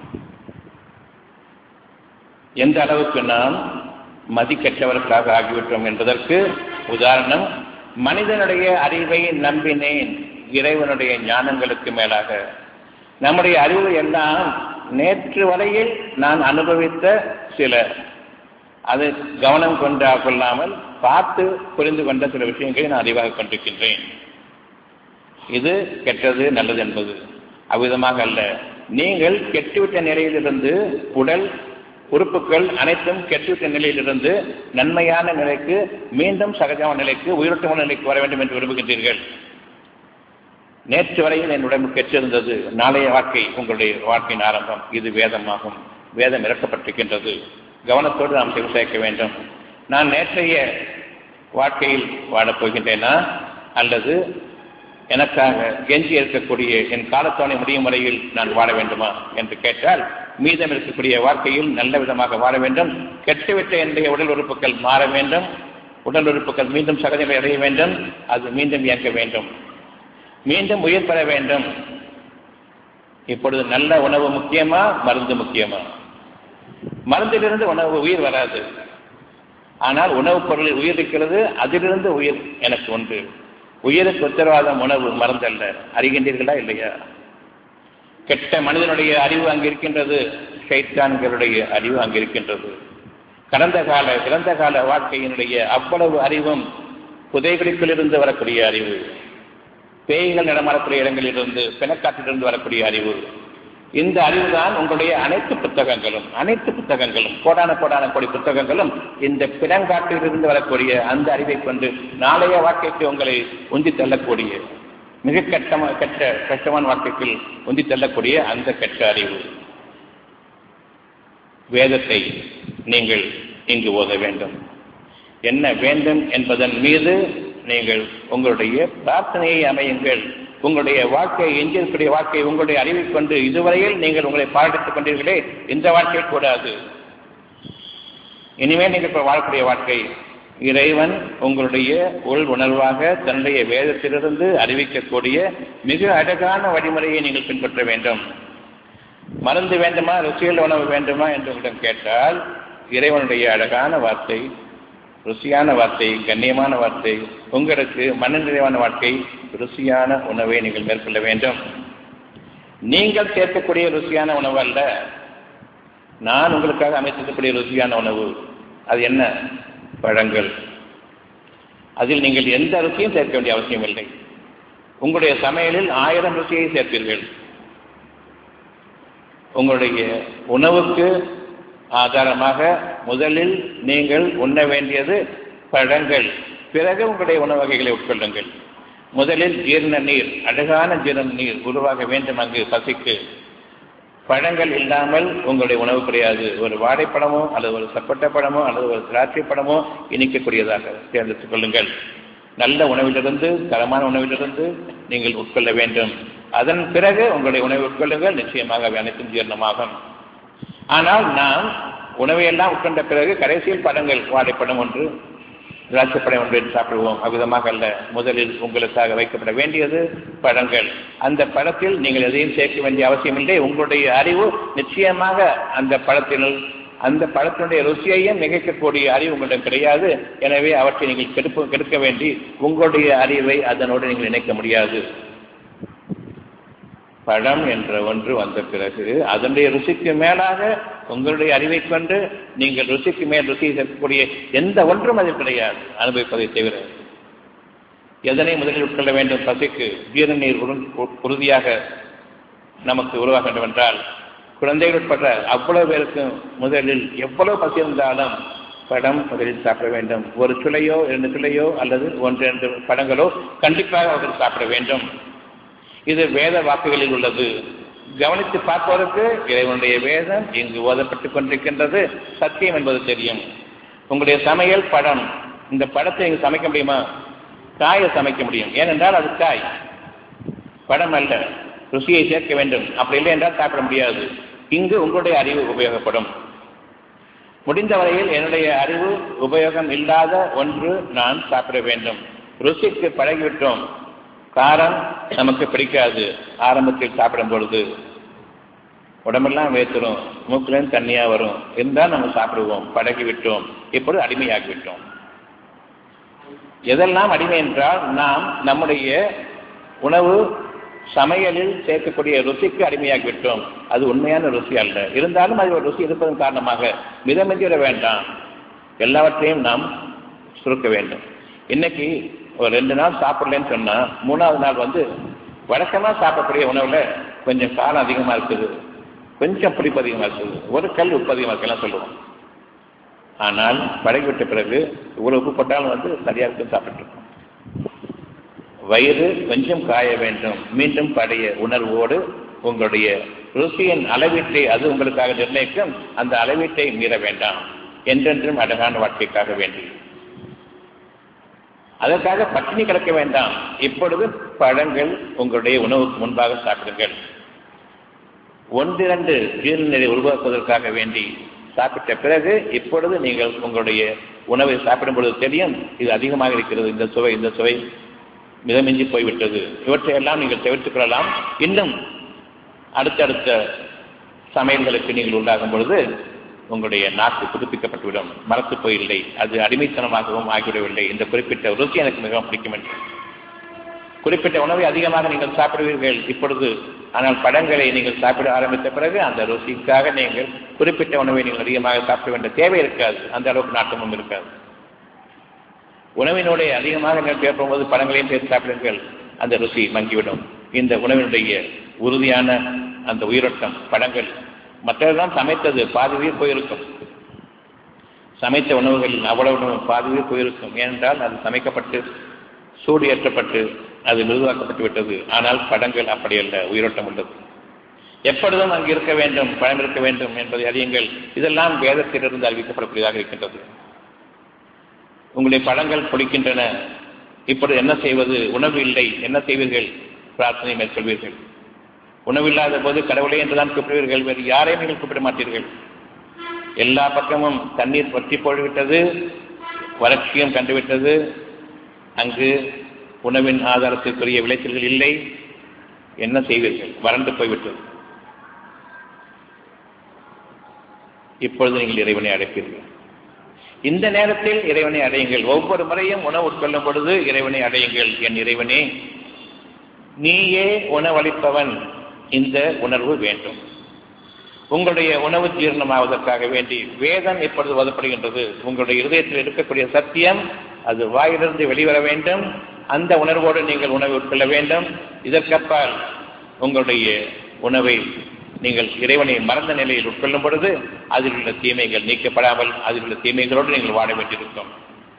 A: எந்த அளவுக்கு நாம் மதிக்கற்றவர்களாக ஆகிவிட்டோம் என்பதற்கு உதாரணம் மனிதனுடைய அறிவை நம்பினேன் இறைவனுடைய ஞானங்களுக்கு மேலாக நம்முடைய அறிவு எல்லாம் நேற்று வரையில் நான் அனுபவித்த சில அது கவனம் கொண்டா கொள்ளாமல் பார்த்து புரிந்து கொண்ட சில விஷயங்களை நான் அறிவாக கொண்டிருக்கின்றேன் இது கெட்டது நல்லது என்பது அவ்விதமாக அல்ல நீங்கள் கெட்டுவிட்ட நிலையிலிருந்து உடல் உறுப்புகள் அனைத்தும் கெட்டுவிட்ட நிலையிலிருந்து நன்மையான நிலைக்கு மீண்டும் சகஜமான நிலைக்கு உயிரோட்டமான நிலைக்கு வர வேண்டும் என்று விரும்புகின்றீர்கள் நேற்று வரையில் என் உடம்பு கெற்றிருந்தது நாளைய வாழ்க்கை உங்களுடைய வாழ்க்கையின் ஆரம்பம் இது வேதமாகும் வேதம் இறக்கப்பட்டிருக்கின்றது கவனத்தோடு நாம் செவி சேர்க்க வேண்டும் நான் நேற்றைய வாழ்க்கையில் வாழப் போகின்றேனா அல்லது எனக்காக எஞ்சி இருக்கக்கூடிய என் காலத்தோணை முடியும் வரையில் நான் வாழ வேண்டுமா என்று கேட்டால் மீதம் இருக்கக்கூடிய வாழ்க்கையில் நல்ல விதமாக வாழ வேண்டும் கெட்டுவிட்ட என்னுடைய உடல் உறுப்புகள் மாற வேண்டும் உடல் உறுப்புகள் மீண்டும் சகஜமை அடைய வேண்டும் அது மீண்டும் இயங்க வேண்டும் மீண்டும் உயிர் பெற வேண்டும் இப்பொழுது நல்ல உணவு முக்கியமா மருந்து முக்கியமா மருந்திலிருந்து உணவு உயிர் வராது ஆனால் உணவுப் பொருளில் உயிர் இருக்கிறது அதிலிருந்து உயிர் எனக்கு உண்டு உயிருக்கு உத்தரவாதம் உணவு மருந்தல்ல அறிகின்றீர்களா இல்லையா கெட்ட மனிதனுடைய அறிவு அங்கு இருக்கின்றது சைத்தான்களுடைய அறிவு அங்கு இருக்கின்றது கடந்த கால இறந்த கால வாழ்க்கையினுடைய அவ்வளவு அறிவும் புதைகளில் இருந்து வரக்கூடிய அறிவு பேய்கள் நடமாடக்கூடிய இடங்களிலிருந்து பிணக்காட்டிலிருந்து வரக்கூடிய அறிவு இந்த அறிவுதான் உங்களுடைய அனைத்து புத்தகங்களும் அனைத்து புத்தகங்களும் கோடான கோடான கோடி புத்தகங்களும் இந்த பிணங்காட்டிலிருந்து வரக்கூடிய அந்த அறிவை கொண்டு நாளைய வாழ்க்கைக்கு உங்களை உந்தி தள்ளக்கூடிய மிக கட்டமா கெட்ட கஷ்டமான வாழ்க்கைக்கு உந்தி தள்ளக்கூடிய அந்த கெட்ட அறிவு வேதத்தை நீங்கள் இங்கு ஓத வேண்டும் என்ன வேண்டும் என்பதன் மீது நீங்கள் உங்களுடைய பிரார்த்தனையை அமையுங்கள் உங்களுடைய வாழ்க்கையை எஞ்சிருக்கக்கூடிய வாழ்க்கையை உங்களுடைய அறிவை கொண்டு இதுவரையில் நீங்கள் உங்களை பாராட்டித்துக் கொண்டீர்களே இந்த வாழ்க்கை கூடாது இனிமேல் நீங்கள் இப்போ வாழக்கூடிய வாழ்க்கை இறைவன் உங்களுடைய உள் உணர்வாக தன்னுடைய வேதத்திலிருந்து அறிவிக்கக்கூடிய மிக அழகான வழிமுறையை நீங்கள் பின்பற்ற வேண்டும் மருந்து வேண்டுமா ருசியல் உணவு வேண்டுமா என்று உங்களிடம் கேட்டால் இறைவனுடைய அழகான வார்த்தை ருசியான வார்த்தை கண்ணியமான வார்த்தை உங்களுக்கு மன நிறைவான வாழ்க்கை ருசியான உணவை நீங்கள் மேற்கொள்ள வேண்டும் நீங்கள் சேர்க்கக்கூடிய ருசியான உணவு அல்ல நான் உங்களுக்காக அமைத்திருக்கக்கூடிய ருசியான உணவு அது என்ன பழங்கள் அதில் நீங்கள் எந்த ருசியும் சேர்க்க வேண்டிய அவசியம் இல்லை உங்களுடைய சமையலில் ஆயிரம் ருசியை சேர்ப்பீர்கள் உங்களுடைய உணவுக்கு ஆதாரமாக முதலில் நீங்கள் உண்ண வேண்டியது பழங்கள் பிறகு உங்களுடைய உணவு வகைகளை உட்கொள்ளுங்கள் முதலில் ஜீரண நீர் அழகான ஜீரண நீர் உருவாக வேண்டும் அங்கு பசிக்கு பழங்கள் இல்லாமல் உங்களுடைய உணவு கிடையாது ஒரு வாழைப்பழமோ அல்லது ஒரு சப்பட்ட பழமோ அல்லது ஒரு திராட்சை பழமோ இனிக்கக்கூடியதாக தேர்ந்தெடுத்துக் கொள்ளுங்கள் நல்ல உணவிலிருந்து தரமான உணவிலிருந்து நீங்கள் உட்கொள்ள வேண்டும் அதன் பிறகு உங்களுடைய உணவை உட்கொள்ளுங்கள் நிச்சயமாக அவை அனைத்தும் ஜீரணமாகும் ஆனால் நாம் உணவையெல்லாம் உட்கொண்ட பிறகு கடைசியில் பழங்கள் வாழைப்பழம் ஒன்று திராட்சைப்பழம் ஒன்று என்று சாப்பிடுவோம் அவ்விதமாக அல்ல முதலில் உங்களுக்காக வைக்கப்பட வேண்டியது பழங்கள் அந்த பழத்தில் நீங்கள் எதையும் சேர்க்க வேண்டிய அவசியமில்லை உங்களுடைய அறிவு நிச்சயமாக அந்த பழத்தினுள் அந்த பழத்தினுடைய ருசியையும் மிகைக்கக்கூடிய அறிவு உங்களிடம் கிடையாது எனவே அவற்றை நீங்கள் கெடுப்ப கெடுக்க வேண்டி உங்களுடைய அறிவை அதனோடு நீங்கள் இணைக்க முடியாது பழம் என்ற ஒன்று வந்த பிறகு அதனுடைய ருசிக்கு மேலாக உங்களுடைய அறிவை கொண்டு நீங்கள் ருசிக்கு மேல் ருசியை சேர்க்கக்கூடிய எந்த ஒன்றும் அதில் கிடையாது அனுபவிப்பதை தவிர எதனை முதலில் உட்கொள்ள வேண்டும் பசிக்கு ஜீரண நீர் உறுதியாக நமக்கு உருவாக வேண்டும் என்றால் குழந்தைகள் உட்பட்ட அவ்வளவு பேருக்கு முதலில் எவ்வளவு பசி இருந்தாலும் படம் முதலில் சாப்பிட வேண்டும் ஒரு சுளையோ இரண்டு சுளையோ அல்லது ஒன்று இரண்டு படங்களோ கண்டிப்பாக அவர்கள் சாப்பிட வேண்டும் இது வேத வாக்குகளில் உள்ளது கவனித்து பார்ப்பவருக்கு இறைவனுடைய வேதம் இங்கு ஓதப்பட்டுக் கொண்டிருக்கின்றது சத்தியம் என்பது தெரியும் உங்களுடைய சமையல் படம் இந்த படத்தை இங்கு சமைக்க முடியுமா காயை சமைக்க முடியும் ஏனென்றால் அது காய் படம் அல்ல ருசியை சேர்க்க வேண்டும் அப்படி இல்லை என்றால் சாப்பிட முடியாது இங்கு உங்களுடைய அறிவு உபயோகப்படும் முடிந்த வரையில் என்னுடைய அறிவு உபயோகம் இல்லாத ஒன்று நான் சாப்பிட வேண்டும் ருசிக்கு பழகிவிட்டோம் காரம் நமக்கு பிடிக்காது ஆரம்பத்தில் சாப்பிடும் பொழுது உடம்பெல்லாம் வேத்துரும் மூக்கிலேருந்து தண்ணியா வரும் இருந்தால் நம்ம சாப்பிடுவோம் பழகி விட்டோம் இப்பொழுது அடிமையாகி விட்டோம் எதெல்லாம் அடிமை என்றால் நாம் நம்முடைய உணவு சமையலில் சேர்க்கக்கூடிய ருசிக்கு அடிமையாகி விட்டோம் அது உண்மையான ருசி அல்ல இருந்தாலும் அது ஒரு ருசி இருப்பதன் காரணமாக மிதமிதிர வேண்டாம் எல்லாவற்றையும் நாம் சுருக்க வேண்டும் இன்னைக்கு ஒரு ரெண்டு நாள் சாப்பிடலன்னு சொன்னா மூணாவது நாள் வந்து வழக்கமாக சாப்பிடக்கூடிய உணவுல கொஞ்சம் காரம் அதிகமாக இருக்குது கொஞ்சம் புளிப்பு அதிகமாக இருக்குது ஒரு கல் உப்பு அதிகமாக இருக்கலாம் சொல்லுவோம் ஆனால் பழகி விட்ட பிறகு இவ்வளவு உப்பு போட்டாலும் வந்து சரியாக இருக்கும் சாப்பிட்டுருக்கோம் வயிறு கொஞ்சம் காய வேண்டும் மீண்டும் பழைய உணர்வோடு உங்களுடைய ருசியின் அளவீட்டை அது உங்களுக்காக நிர்ணயிக்கும் அந்த அளவீட்டை மீற வேண்டாம் என்றென்றும் அழகான வாழ்க்கைக்காக வேண்டி அதற்காக பட்டினி கிடக்க வேண்டாம் இப்பொழுது பழங்கள் உங்களுடைய உணவுக்கு முன்பாக சாப்பிடுங்கள் ஒன்றிரண்டு ஜீர்ணநிலை உருவாக்குவதற்காக வேண்டி சாப்பிட்ட பிறகு இப்பொழுது நீங்கள் உங்களுடைய உணவை சாப்பிடும் பொழுது தெரியும் இது அதிகமாக இருக்கிறது இந்த சுவை இந்த சுவை மிதமிஞ்சி போய்விட்டது இவற்றையெல்லாம் நீங்கள் தவிர்த்துக் கொள்ளலாம் இன்னும் அடுத்தடுத்த சமையல்களுக்கு நீங்கள் உண்டாகும் பொழுது உங்களுடைய நாக்கு புதுப்பிக்கப்பட்டுவிடும் மறத்து போயில்லை அது அடிமைத்தனமாகவும் ஆகிவிடவில்லை இந்த குறிப்பிட்ட ருசி எனக்கு மிகவும் பிடிக்கும் என்று குறிப்பிட்ட உணவை அதிகமாக நீங்கள் சாப்பிடுவீர்கள் இப்பொழுது ஆனால் பழங்களை நீங்கள் சாப்பிட ஆரம்பித்த பிறகு அந்த ருசிக்காக நீங்கள் குறிப்பிட்ட உணவை நீங்கள் அதிகமாக சாப்பிட வேண்டிய தேவை இருக்காது அந்த அளவுக்கு நாட்டமும் இருக்காது உணவினுடைய அதிகமாக நீங்கள் சேர்க்கும்போது பழங்களையும் சேர்த்து சாப்பிடுங்கள் அந்த ருசி மங்கிவிடும் இந்த உணவினுடைய உறுதியான அந்த உயிரோட்டம் பழங்கள் மற்றவர்கள்தான் சமைத்தது பாதி உயிர் போயிருக்கும் சமைத்த உணவுகளில் அவ்வளவு உணவு பாதி உயிர் போயிருக்கும் ஏனென்றால் அது சமைக்கப்பட்டு சூடு ஏற்றப்பட்டு அது மிருதுவாக்கப்பட்டு விட்டது ஆனால் படங்கள் அப்படி அல்ல உயிரோட்டம் உள்ளது எப்பொழுதும் அங்கு இருக்க வேண்டும் பழம் இருக்க வேண்டும் என்பதை அறியுங்கள் இதெல்லாம் வேதத்திலிருந்து அறிவிக்கப்படக்கூடியதாக இருக்கின்றது உங்களுடைய பழங்கள் பொடிக்கின்றன இப்பொழுது என்ன செய்வது உணவு இல்லை என்ன செய்வீர்கள் பிரார்த்தனை மேற்கொள்வீர்கள் உணவில்லாத போது கடவுளே என்றுதான் கூப்பிடுவீர்கள் வேறு யாரையும் நீங்கள் கூப்பிட மாட்டீர்கள் எல்லா பக்கமும் தண்ணீர் வற்றி போய்விட்டது வறட்சியும் கண்டுவிட்டது அங்கு உணவின் ஆதாரத்திற்குரிய விளைச்சல்கள் இல்லை என்ன செய்வீர்கள் வறண்டு போய்விட்டது இப்பொழுது நீங்கள் இறைவனை அடைப்பீர்கள் இந்த நேரத்தில் இறைவனை அடையுங்கள் ஒவ்வொரு முறையும் உணவு உட்கொள்ளும் பொழுது இறைவனை அடையுங்கள் என் இறைவனே நீயே உணவளிப்பவன் இந்த உணர்வு வேண்டும் உங்களுடைய உணவு ஜீரணமாவதற்காக வேண்டி வேதம் எப்பொழுது வதப்படுகின்றது உங்களுடைய இருதயத்தில் இருக்கக்கூடிய சத்தியம் அது வாயிலிருந்து வெளிவர வேண்டும் அந்த உணர்வோடு நீங்கள் உணவை உட்கொள்ள வேண்டும் இதற்கப்பால் உங்களுடைய உணவை நீங்கள் இறைவனை மறந்த நிலையில் உட்கொள்ளும் பொழுது அதில் உள்ள தீமைகள் நீக்கப்படாமல் அதில் உள்ள தீமைகளோடு நீங்கள் வாழ வேண்டியிருக்கும்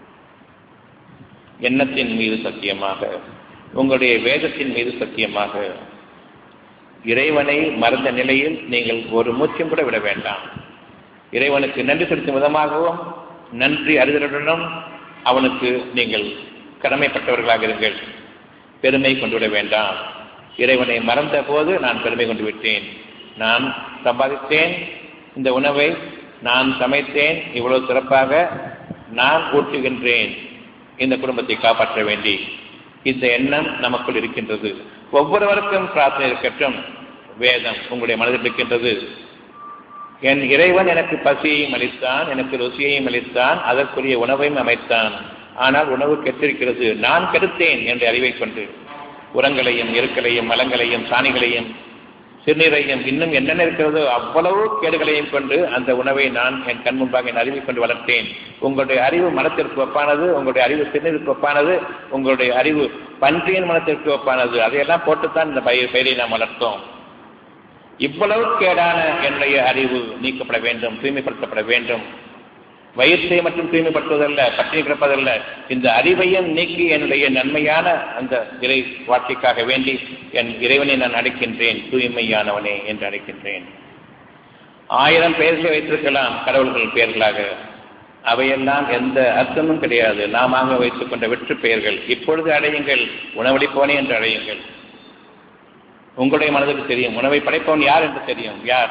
A: எண்ணத்தின் மீது சத்தியமாக உங்களுடைய வேதத்தின் மீது சத்தியமாக இறைவனை மறந்த நிலையில் நீங்கள் ஒரு மூச்சும் கூட விட வேண்டாம் இறைவனுக்கு நன்றி செலுத்தும் விதமாகவும் நன்றி அறிதலுடனும் அவனுக்கு நீங்கள் கடமைப்பட்டவர்களாக இருங்கள் பெருமை கொண்டுவிட வேண்டாம் இறைவனை மறந்த போது நான் பெருமை கொண்டு விட்டேன் நான் சம்பாதித்தேன் இந்த உணவை நான் சமைத்தேன் இவ்வளவு சிறப்பாக நான் ஊட்டுகின்றேன் இந்த குடும்பத்தை காப்பாற்ற வேண்டி இந்த எண்ணம் நமக்குள் இருக்கின்றது ஒவ்வொருவருக்கும் பிரார்த்தனை இருக்கட்டும் வேதம் உங்களுடைய மனதில் இருக்கின்றது என் இறைவன் எனக்கு பசியையும் அளித்தான் எனக்கு ருசியையும் அளித்தான் அதற்குரிய உணவையும் அமைத்தான் ஆனால் உணவு கெட்டிருக்கிறது நான் கெடுத்தேன் என்ற அறிவை கொண்டு உரங்களையும் எருக்களையும் மலங்களையும் சாணிகளையும் சிறுநீரையும் இன்னும் என்னென்ன இருக்கிறதோ அவ்வளவு கேடுகளையும் கொண்டு அந்த உணவை நான் என் கண் முன்பாக என் அறிவை கொண்டு வளர்த்தேன் உங்களுடைய அறிவு மனத்திற்கு ஒப்பானது உங்களுடைய அறிவு சிறுநீருக்கு ஒப்பானது உங்களுடைய அறிவு பன்றியின் மனத்திற்கு ஒப்பானது அதையெல்லாம் போட்டுத்தான் இந்த பயிர் பெயரை நாம் வளர்த்தோம் இவ்வளவு கேடான என்னுடைய அறிவு நீக்கப்பட வேண்டும் தூய்மைப்படுத்தப்பட வேண்டும் வயிற்றை மட்டும் தூய்மைப்படுத்துவதல்ல பட்டினி கிடப்பதல்ல இந்த அறிவையும் நீக்கி என்னுடைய நன்மையான அந்த இறை வாழ்க்கைக்காக வேண்டி என் இறைவனை நான் அழைக்கின்றேன் தூய்மையானவனே என்று அழைக்கின்றேன் ஆயிரம் பெயர்களை வைத்திருக்கலாம் கடவுள்கள் பெயர்களாக அவையெல்லாம் எந்த அர்த்தமும் கிடையாது நாம வைத்துக் கொண்ட வெற்று பெயர்கள் இப்பொழுது அடையுங்கள் உணவளிப்பவனே என்று அடையுங்கள் உங்களுடைய மனதுக்கு தெரியும் உணவை படைப்பவன் யார் என்று தெரியும் யார்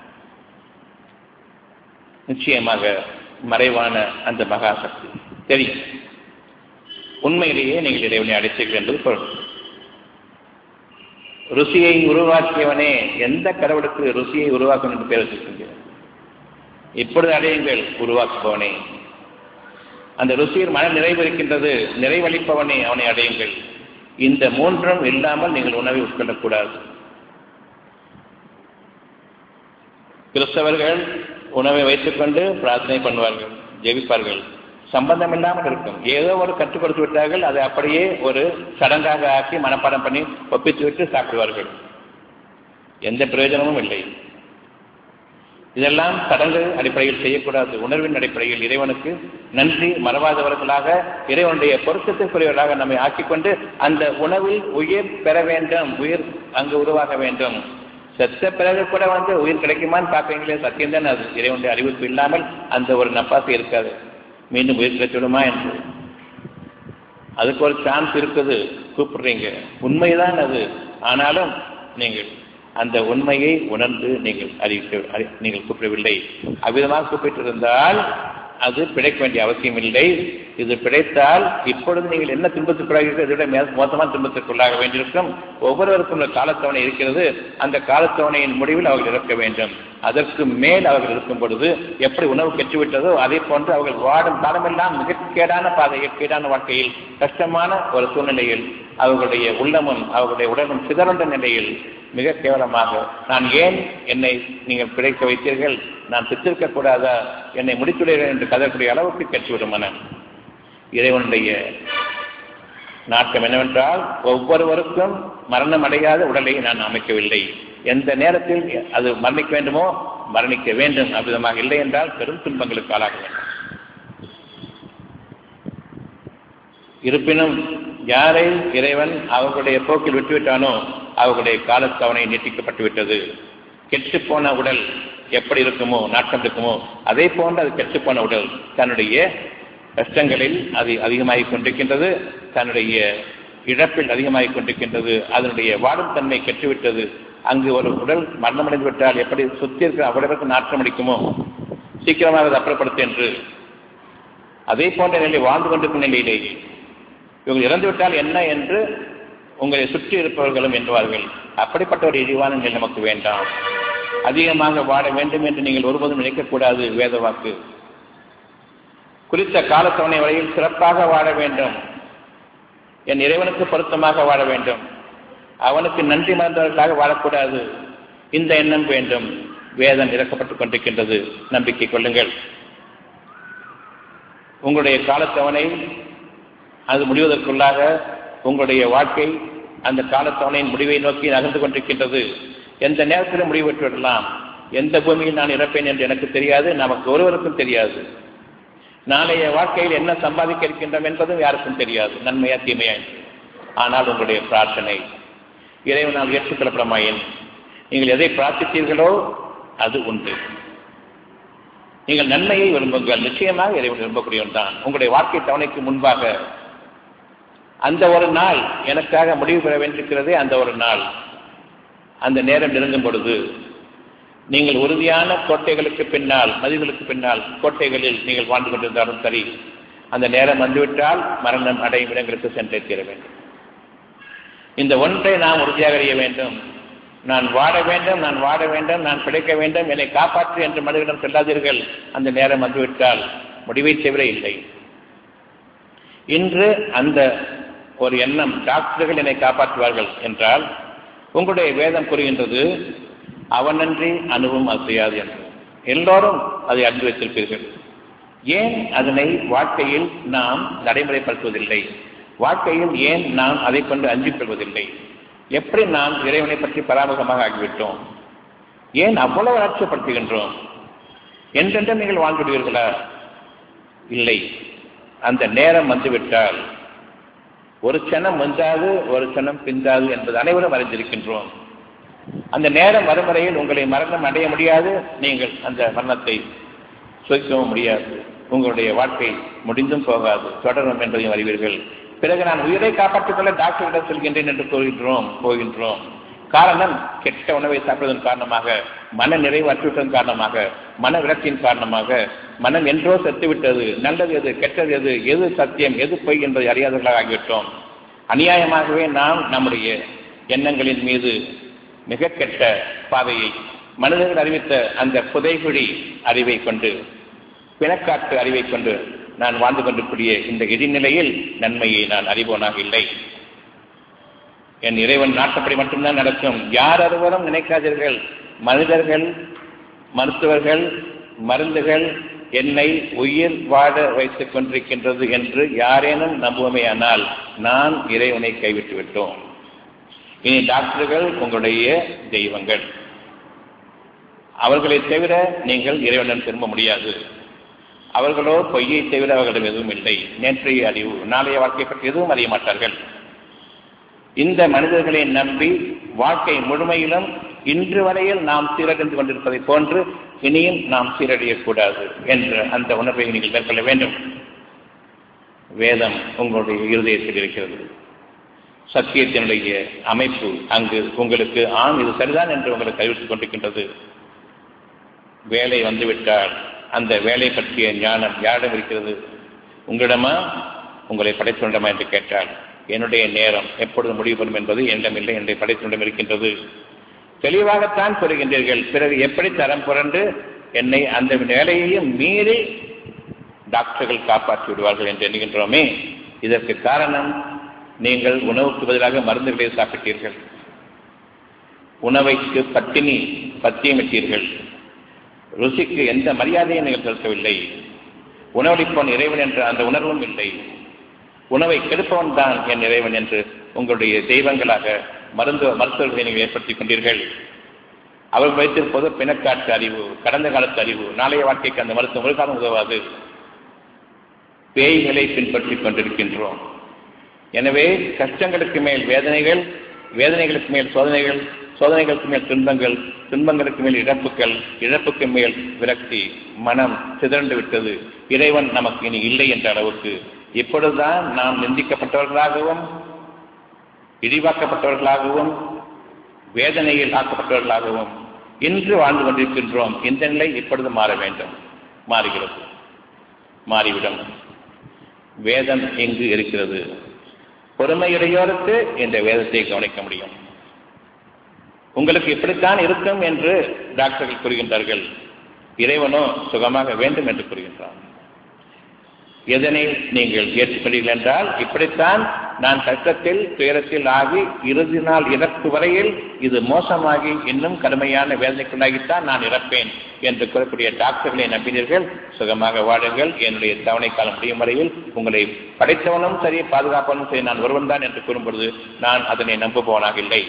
A: நிச்சயமாக மறைவான அந்த மகாசக்தி தெரியும் உண்மையிலேயே நீங்கள் இறைவனை அடைச்சீர்கள் என்பது பொருள் ருசியை உருவாக்கியவனே எந்த கடவுளுக்கு ருசியை உருவாக்கும் என்று பேர் வச்சிருக்கின்றன இப்பொழுது அடையுங்கள் உருவாக்குபவனே அந்த ருசியில் மன நிறைவு இருக்கின்றது நிறைவளிப்பவனே அவனை அடையுங்கள் இந்த மூன்றும் இல்லாமல் நீங்கள் உணவை உட்கொள்ளக்கூடாது கிறிஸ்தவர்கள் உணவை வைத்துக்கொண்டு பிரார்த்தனை பண்ணுவார்கள் ஜெபிப்பார்கள் சம்பந்தம் இல்லாமல் இருக்கும் ஏதோ ஒரு கற்றுக் கொடுத்து விட்டார்கள் அதை அப்படியே ஒரு சடங்காக ஆக்கி மனப்பாடம் பண்ணி ஒப்பித்து விட்டு சாப்பிடுவார்கள் எந்த பிரயோஜனமும் இல்லை இதெல்லாம் சடங்கு அடிப்படையில் செய்யக்கூடாது உணர்வின் அடிப்படையில் இறைவனுக்கு நன்றி மறவாதவர்களாக இறைவனுடைய பொருத்தத்திற்குரியவர்களாக நம்மை ஆக்கிக்கொண்டு அந்த உணவில் உயிர் பெற வேண்டும் உயிர் அங்கு உருவாக வேண்டும் செத்த பிறகு கூட வந்து உயிர் கிடைக்குமான்னு பார்ப்பீங்களே சத்தியம் தான் அது இறைவனுடைய அறிவிப்பு இல்லாமல் அந்த ஒரு நப்பாசு இருக்காது மீண்டும் உயிர் கிடைச்சிடுமா என்று அதுக்கு ஒரு சான்ஸ் இருக்குது கூப்பிடுறீங்க உண்மைதான் அது ஆனாலும் நீங்கள் அந்த உண்மையை உணர்ந்து நீங்கள் அறிவிக்க நீங்கள் கூப்பிடவில்லை அவ்விதமாக கூப்பிட்டிருந்தால் அது பிழைக்க வேண்டிய அவசியம் இல்லை இது பிழைத்தால் இப்பொழுது நீங்கள் என்ன துன்பத்துக்குள்ளாக இதை விட மோசமான துன்பத்திற்குள்ளாக வேண்டியிருக்கும் ஒவ்வொருவருக்கும் ஒரு காலத்தவணை இருக்கிறது அந்த காலத்தவணையின் முடிவில் அவர்கள் இறக்க வேண்டும் அதற்கு மேல் அவர்கள் இருக்கும் பொழுது எப்படி உணவு கெட்டுவிட்டதோ அதே போன்று அவர்கள் வாடும் காலமெல்லாம் மிக கேடான பாதையில் கேடான வாழ்க்கையில் கஷ்டமான ஒரு சூழ்நிலையில் அவர்களுடைய உள்ளமும் அவர்களுடைய உடலும் சிதறந்த நிலையில் மிக கேவலமாக நான் ஏன் என்னை நீங்கள் பிழைக்க வைத்தீர்கள் நான் செத்திருக்க கூடாதா என்னை முடித்துள்ளீர்கள் என்று கதக்கூடிய அளவுக்கு கெட்டுவிடும் மனம் இறைவனுடைய நாட்டம் என்னவென்றால் ஒவ்வொருவருக்கும் மரணம் அடையாத உடலை நான் அமைக்கவில்லை எந்த நேரத்தில் அது மரணிக்க வேண்டுமோ மரணிக்க வேண்டும் அவ்விதமாக இல்லை என்றால் பெரும் துன்பங்களுக்கு ஆளாக வேண்டும் இருப்பினும் யாரை இறைவன் அவர்களுடைய போக்கில் விட்டுவிட்டானோ அவர்களுடைய காலத்தவணை நீட்டிக்கப்பட்டு விட்டது கெட்டுப்போன உடல் எப்படி இருக்குமோ நாட்டம் இருக்குமோ அதே போன்று அது கெட்டுப்போன உடல் தன்னுடைய கஷ்டங்களில் அது அதிகமாகிக் கொண்டிருக்கின்றது தன்னுடைய இழப்பில் அதிகமாகிக் கொண்டிருக்கின்றது அதனுடைய வாடும் தன்மை கெட்டுவிட்டது அங்கு ஒரு உடல் மரணமடைந்து விட்டால் எப்படி சுத்தி இருக்கிற அவ்வளவுக்கு நாற்றம் அடிக்குமோ சீக்கிரமாக அதை அப்புறப்படுத்து என்று அதே போன்ற நிலை வாழ்ந்து கொண்டிருக்கும் நிலையிலேயே இவங்க இறந்துவிட்டால் என்ன என்று உங்களை சுற்றி இருப்பவர்களும் என்பார்கள் அப்படிப்பட்ட ஒரு இழிவான நிலை நமக்கு வேண்டாம் அதிகமாக வாழ வேண்டும் என்று நீங்கள் ஒருபோதும் நினைக்கக்கூடாது வேத வாக்கு குறித்த காலத்தவணை வரையில் சிறப்பாக வாழ வேண்டும் என் இறைவனுக்கு பொருத்தமாக வாழ வேண்டும் அவனுக்கு நன்றி மறந்தவர்களாக வாழக்கூடாது இந்த எண்ணம் வேண்டும் வேதம் இறக்கப்பட்டுக் கொண்டிருக்கின்றது நம்பிக்கை கொள்ளுங்கள் உங்களுடைய காலத்தவணை அது முடிவதற்குள்ளாக உங்களுடைய வாழ்க்கை அந்த காலத்தவணையின் முடிவை நோக்கி நகர்ந்து கொண்டிருக்கின்றது எந்த நேரத்திலும் முடிவு பெற்றுவிடலாம் எந்த பூமியில் நான் இறப்பேன் என்று எனக்கு தெரியாது நமக்கு ஒருவருக்கும் தெரியாது நாளைய வாழ்க்கையில் என்ன சம்பாதிக்க இருக்கின்றோம் என்பதும் யாருக்கும் தெரியாது நன்மையா தீமையா என்று ஆனால் உங்களுடைய பிரார்த்தனை இறைவனால் ஏற்றுக்கொள்ளப்படமாயின் நீங்கள் எதை பிரார்த்தித்தீர்களோ அது உண்டு நீங்கள் நன்மையை விரும்புங்கள் நிச்சயமாக இறைவன் விரும்பக்கூடியவன் தான் உங்களுடைய வாழ்க்கை தவணைக்கு முன்பாக அந்த ஒரு நாள் எனக்காக முடிவு பெற வேண்டியிருக்கிறதே அந்த ஒரு நாள் அந்த நேரம் நெருங்கும் பொழுது நீங்கள் உறுதியான கோட்டைகளுக்கு பின்னால் மதில்களுக்கு பின்னால் கோட்டைகளில் நீங்கள் வாழ்ந்து கொண்டிருந்தாலும் சரி அந்த நேரம் வந்துவிட்டால் மரணம் அடையும் இடங்களுக்கு சென்றே தீர வேண்டும் இந்த ஒன்றை நாம் உறுதியாக அறிய வேண்டும் நான் வாட வேண்டும் நான் வாட வேண்டும் நான் பிழைக்க வேண்டும் என்னை காப்பாற்று என்று மனிதனிடம் செல்லாதீர்கள் அந்த நேரம் வந்துவிட்டால் முடிவை தவிர இல்லை இன்று அந்த ஒரு எண்ணம் டாக்டர்கள் என்னை காப்பாற்றுவார்கள் என்றால் உங்களுடைய வேதம் கூறுகின்றது அவனன்றி அணுவும் அது செய்யாது என்று எல்லோரும் அதை அறிந்து வைத்திருப்பீர்கள் ஏன் அதனை வாழ்க்கையில் நாம் நடைமுறைப்படுத்துவதில்லை வாழ்க்கையில் ஏன் நாம் அதை கொண்டு அஞ்சிக் கொள்வதில்லை எப்படி நாம் இறைவனை பற்றி பராமுகமாக ஆகிவிட்டோம் ஏன் அவ்வளவு அலட்சியப்படுத்துகின்றோம் என்றென்றும் நீங்கள் வாழ்ந்துடுவீர்களா இல்லை அந்த நேரம் வந்துவிட்டால் ஒரு சனம் முந்தாது ஒரு சனம் பிந்தாது என்பது அனைவரும் அறிந்திருக்கின்றோம் அந்த நேரம் வரும் வரையில் உங்களை மரணம் அடைய முடியாது நீங்கள் அந்த மரணத்தை சுவைக்கவும் முடியாது உங்களுடைய வாழ்க்கை முடிந்தும் போகாது தொடரும் என்பதையும் அறிவீர்கள் பிறகு நான் உயிரை காப்பாற்றிக் கொள்ள டாக்டரிடம் செல்கின்றேன் என்று கூறுகின்றோம் போகின்றோம் காரணம் கெட்ட உணவை சாப்பிடுவதன் காரணமாக மன நிறைவு அற்றுவிட்டதன் காரணமாக மன விளக்கின் காரணமாக மனம் என்றோ செத்துவிட்டது நல்லது எது கெட்டது எது எது சத்தியம் எது பொய் என்பதை அறியாதவர்களாக ஆகிவிட்டோம் அநியாயமாகவே நாம் நம்முடைய எண்ணங்களின் மீது மிக கெட்ட பாதையை மனிதர்கள் அறிவித்த அந்த புதைகுழி அறிவை கொண்டு பிணக்காட்டு அறிவை கொண்டு நான் வாழ்ந்து கொண்டிருக்கூடிய இந்த இடிநிலையில் நன்மையை நான் அறிவோனாக இல்லை என் இறைவன் நாட்டப்படி மட்டும்தான் நடக்கும் யார் அறுவரும் நினைக்காதீர்கள் மனிதர்கள் மருத்துவர்கள் மருந்துகள் என்னை உயிர் வாழ வைத்துக் கொண்டிருக்கின்றது என்று யாரேனும் நம்புவமேயானால் நான் இறைவனை கைவிட்டு விட்டோம் இனி டாக்டர்கள் உங்களுடைய தெய்வங்கள் அவர்களை தவிர நீங்கள் இறைவனிடம் திரும்ப முடியாது அவர்களோ பொய்யை தவிர அவர்களிடம் எதுவும் இல்லை நேற்றைய அறிவு நாளைய வாழ்க்கை பற்றி எதுவும் அறிய மாட்டார்கள் இந்த மனிதர்களை நம்பி வாழ்க்கை முழுமையிலும் இன்று வரையில் நாம் சீரடைந்து கொண்டிருப்பதை போன்று இனியும் நாம் சீரடையக்கூடாது என்ற அந்த உணர்வை நீங்கள் மேற்கொள்ள வேண்டும் வேதம் உங்களுடைய இருதயத்தில் இருக்கிறது சத்தியத்தினுடைய அமைப்பு அங்கு உங்களுக்கு ஆம் இது சரிதான் என்று உங்களுக்கு அறிவித்துக் கொண்டிருக்கின்றது வேலை வந்துவிட்டால் அந்த வேலை பற்றிய ஞானம் யாரிடம் இருக்கிறது உங்களிடமா உங்களை படைத்தவனிடமா என்று கேட்டால் என்னுடைய நேரம் எப்பொழுது முடிவு பெறும் என்பது என்னிடமில்லை என்னுடைய படைத்தவனிடம் இருக்கின்றது தெளிவாகத்தான் கூறுகின்றீர்கள் பிறகு எப்படி தரம் புரண்டு என்னை அந்த வேலையையும் மீறி டாக்டர்கள் காப்பாற்றி விடுவார்கள் என்று எண்ணுகின்றோமே இதற்கு காரணம் நீங்கள் உணவுக்கு பதிலாக மருந்துகளை சாப்பிட்டீர்கள் உணவைக்கு பட்டினி பத்தியமிட்டீர்கள் ருசிக்கு எந்த மரியாதையும் நீங்கள் செலுத்தவில்லை உணவளிப்பவன் இறைவன் என்ற அந்த உணர்வும் இல்லை உணவை கெடுப்பவன் தான் என் இறைவன் என்று உங்களுடைய தெய்வங்களாக மருத்துவ மருத்துவர்களை நீங்கள் ஏற்படுத்திக் கொண்டீர்கள் அவர்கள் வைத்திருப்பது பிணக்காட்டு அறிவு கடந்த காலத்து அறிவு நாளைய வாழ்க்கைக்கு அந்த மருத்துவம் ஒரு காலம் உதவாது பேய்களை பின்பற்றிக் கொண்டிருக்கின்றோம் எனவே கஷ்டங்களுக்கு மேல் வேதனைகள் வேதனைகளுக்கு மேல் சோதனைகள் சோதனைகளுக்கு மேல் துன்பங்கள் துன்பங்களுக்கு மேல் இழப்புகள் இழப்புக்கு மேல் விரக்தி மனம் சிதறண்டு விட்டது இறைவன் நமக்கு இனி இல்லை என்ற அளவுக்கு இப்பொழுதுதான் நாம் நிந்திக்கப்பட்டவர்களாகவும் இழிவாக்கப்பட்டவர்களாகவும் வேதனையில் ஆக்கப்பட்டவர்களாகவும் இன்று வாழ்ந்து கொண்டிருக்கின்றோம் இந்த நிலை இப்பொழுது மாற வேண்டும் மாறுகிறது மாறிவிடும் வேதம் எங்கு இருக்கிறது பொறுமையுடையோருக்கு இந்த வேதத்தை கவனிக்க முடியும் உங்களுக்கு இப்படித்தான் இருக்கும் என்று டாக்டர்கள் கூறுகின்றார்கள் இறைவனோ சுகமாக வேண்டும் என்று கூறுகின்றான் எதனை நீங்கள் ஏற்றுக்கொண்டீர்கள் என்றால் இப்படித்தான் நான் கஷ்டத்தில் துயரத்தில் ஆகி இறுதி நாள் இறப்பு வரையில் இது மோசமாகி இன்னும் கடுமையான வேதனைக்குள்ளாகித்தான் நான் இறப்பேன் என்று கூறக்கூடிய டாக்டர்களை நம்பினீர்கள் சுகமாக வாழுங்கள் என்னுடைய தவணை காலம் முடியும் வரையில் உங்களை படைத்தவனும் சரி பாதுகாப்பவனும் சரி நான் ஒருவன் தான் என்று கூறும்பொழுது நான் அதனை நம்புபவனாக இல்லை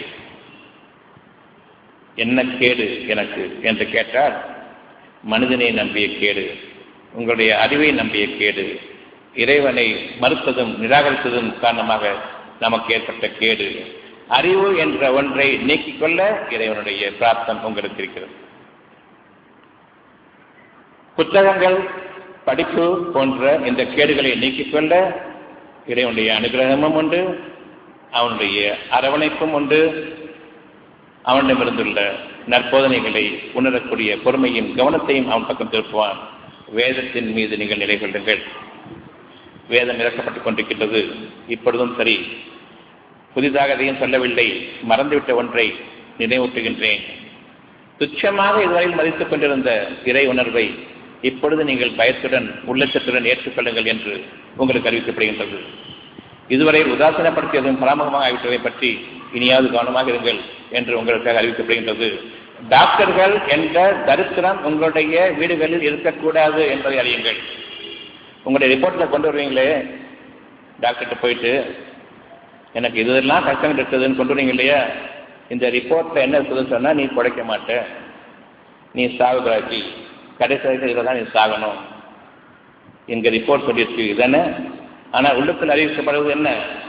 A: என்ன கேடு எனக்கு என்று கேட்டால் மனிதனை நம்பிய கேடு உங்களுடைய அறிவை நம்பிய கேடு இறைவனை மறுத்ததும் நிராகரித்ததும் காரணமாக நமக்கு ஏற்பட்ட கேடு அறிவு என்ற ஒன்றை நீக்கிக் கொள்ள இறைவனுடைய பிராப்தம் உங்களுக்கு இருக்கிறது புத்தகங்கள் படிப்பு போன்ற இந்த கேடுகளை நீக்கிக் கொள்ள இறைவனுடைய அனுகிரகமும் உண்டு அவனுடைய அரவணைப்பும் உண்டு அவனிடமிருந்துள்ள நற்போதனைகளை உணரக்கூடிய பொறுமையும் கவனத்தையும் அவன் பக்கம் திருப்புவான் வேதத்தின் மீது நீங்கள் நிலை கொள்ளுங்கள் வேதம் இறக்கப்பட்டுக் கொண்டிருக்கின்றது இப்பொழுதும் சரி புதிதாக எதையும் சொல்லவில்லை மறந்துவிட்ட ஒன்றை நினைவூட்டுகின்றேன் துச்சமாக இதுவரையில் மதித்துக் கொண்டிருந்த இறை உணர்வை இப்பொழுது நீங்கள் பயத்துடன் உள்ளச்சத்துடன் ஏற்றுக்கொள்ளுங்கள் என்று உங்களுக்கு அறிவிக்கப்படுகின்றது இதுவரை உதாசீனப்படுத்தியதும் பராமகமாக ஆகிவிட்டதை பற்றி இனியாவது கவனமாக இருங்கள் என்று உங்களுக்காக அறிவிக்கப்படுகின்றது டாக்டர்கள் என்ற தரித்திரம் உங்களுடைய வீடுகளில் இருக்கக்கூடாது என்பதை அறியுங்கள் உங்களுடைய ரிப்போர்ட்டில் கொண்டு வருவீங்களே டாக்டர்கிட்ட போயிட்டு எனக்கு இதெல்லாம் கஷ்டம் இருக்குதுன்னு கொண்டு வரீங்க இல்லையா இந்த ரிப்போர்ட்டில் என்ன இருக்குதுன்னு சொன்னால் நீ குறைக்க மாட்ட நீ சாகுகிறாச்சி கடைசி வரைக்கும் இதில் தான் நீ சாகணும் எங்கள் ரிப்போர்ட் சொல்லியிருக்கு இதுதானே ஆனால் உள்ளுக்குள் அறிவிக்கப்படுவது என்ன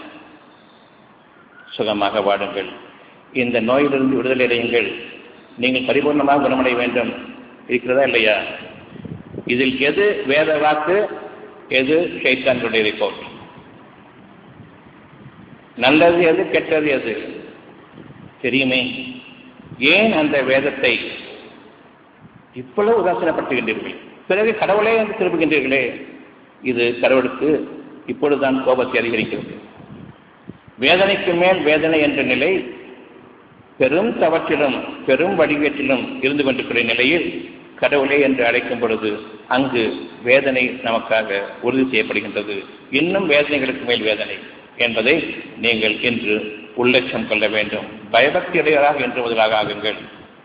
A: சுகமாக வாடுங்கள் இந்த நோயிலிருந்து விடுதலை அடையுங்கள் நீங்கள் பரிபூர்ணமாக குணமடைய வேண்டும் இருக்கிறதா இல்லையா இதில் எது வேத வாக்கு எது ஷைத்தான்களுடைய ரிப்போர்ட் நல்லது எது கெட்டது எது தெரியுமே ஏன் அந்த வேதத்தை இவ்வளவு உதாசீனப்படுத்துகின்றீர்கள் பிறகு கடவுளே வந்து திரும்புகின்றீர்களே இது கடவுளுக்கு இப்பொழுதுதான் கோபத்தை அதிகரிக்கிறது வேதனைக்கு மேல் வேதனை என்ற நிலை பெரும் தவற்றிலும் பெரும் வடிவேற்றிலும் இருந்து கொண்டிருக்கிற நிலையில் கடவுளே என்று அழைக்கும் பொழுது அங்கு வேதனை நமக்காக உறுதி செய்யப்படுகின்றது இன்னும் வேதனைகளுக்கு மேல் வேதனை என்பதை நீங்கள் இன்று உள்ளட்சம் கொள்ள வேண்டும் பயபக்தியுடையவராக என்று முதலாக ஆகுங்கள்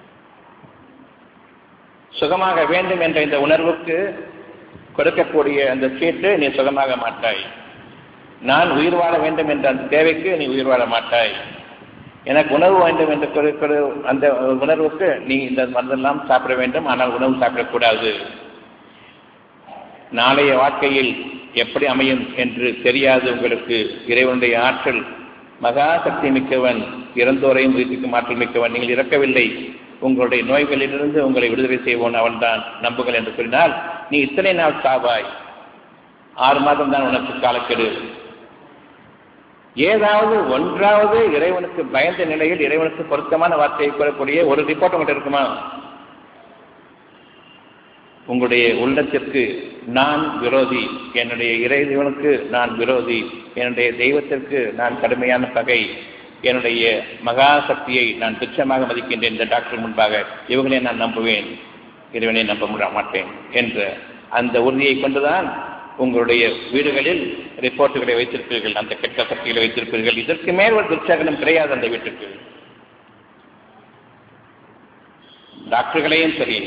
A: சுகமாக வேண்டும் என்ற இந்த உணர்வுக்கு கொடுக்கக்கூடிய அந்த சீட்டு நீ சுகமாக மாட்டாய் நான் உயிர் வாழ வேண்டும் என்ற அந்த தேவைக்கு நீ உயிர் வாழ மாட்டாய் எனக்கு உணவு வேண்டும் என்ற குறை- குறை- அந்த உணர்வுக்கு நீ இந்த மருந்தெல்லாம் சாப்பிட வேண்டும் ஆனால் உணவு சாப்பிடக்கூடாது நாளைய வாழ்க்கையில் எப்படி அமையும் என்று தெரியாது உங்களுக்கு இறைவனுடைய ஆற்றல் மகா சக்தி மிக்கவன் இறந்தோரையும் உயிர்ப்பிக்கும் ஆற்றல் மிக்கவன் நீங்கள் இறக்கவில்லை உங்களுடைய நோய்களிலிருந்து உங்களை விடுதலை செய்வோன் அவன்தான் நம்புங்கள் என்று கூறினால் நீ இத்தனை நாள் சாவாய் ஆறு மாதம் தான் உனக்கு காலக்கெடு ஏதாவது ஒன்றாவது இறைவனுக்கு பயந்த நிலையில் இறைவனுக்கு பொருத்தமான வார்த்தையை கூறக்கூடிய ஒரு ரிப்போர்ட் உங்கள்கிட்ட இருக்குமா உங்களுடைய உள்ளத்திற்கு நான் விரோதி என்னுடைய இறைவனுக்கு நான் விரோதி என்னுடைய தெய்வத்திற்கு நான் கடுமையான பகை என்னுடைய மகா சக்தியை நான் துச்சமாக மதிக்கின்றேன் இந்த டாக்டர் முன்பாக இவங்களை நான் நம்புவேன் இறைவனை நம்ப முடிய மாட்டேன் என்ற அந்த உறுதியை கொண்டுதான் உங்களுடைய வீடுகளில் ரிப்போர்ட்டுகளை வைத்திருப்பீர்கள் அந்த கெட்ட சக்திகளை வைத்திருப்பீர்கள் இதற்கு மேல் ஒரு துர்ச்சகனம் கிடையாது அந்த வீட்டுக்கு டாக்டர்களையும் சரி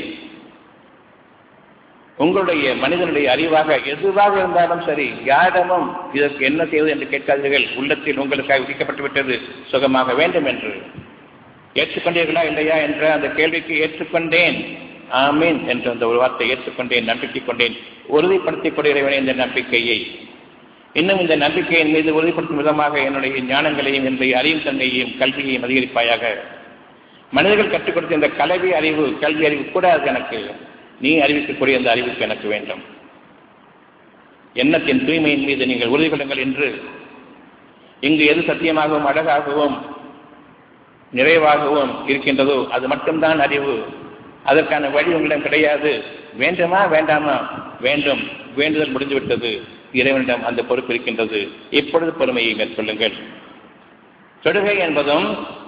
A: உங்களுடைய மனிதனுடைய அறிவாக எதுவாக இருந்தாலும் சரி யாரிடமும் இதற்கு என்ன செய்வது என்று கேட்காதீர்கள் உள்ளத்தில் உங்களுக்காக விதிக்கப்பட்டு விட்டது சுகமாக வேண்டும் என்று ஏற்றுக்கொண்டீர்களா இல்லையா என்ற அந்த கேள்விக்கு ஏற்றுக்கொண்டேன் ஆமீன் என்ற அந்த ஒரு வார்த்தை ஏற்றுக்கொண்டேன் நம்பிக்கை கொண்டேன் உறுதிப்படுத்திக் கொள்கிறவனே இந்த நம்பிக்கையை இன்னும் இந்த நம்பிக்கையின் மீது உறுதிப்படுத்தும் விதமாக என்னுடைய ஞானங்களையும் என்னுடைய அறியும் தன்மையையும் கல்வியையும் அதிகரிப்பாயாக மனிதர்கள் கற்றுக் கொடுத்த இந்த கல்வி அறிவு கல்வி அறிவு கூடாது எனக்கு நீ அறிவிக்கக்கூடிய அந்த அறிவுக்கு எனக்கு வேண்டும் எண்ணத்தின் தூய்மையின் மீது நீங்கள் உறுதி கொள்ளுங்கள் என்று இங்கு எது சத்தியமாகவும் அழகாகவும் நிறைவாகவும் இருக்கின்றதோ அது மட்டும்தான் அறிவு அதற்கான வழி உங்களிடம் கிடையாது வேண்டுமா வேண்டாமா வேண்டும் வேண்டுதல் முடிந்துவிட்டது இறைவனிடம் அந்த பொறுப்பு இருக்கின்றது இப்பொழுது பொறுமையை மேற்கொள்ளுங்கள் தொடுகை என்பதும்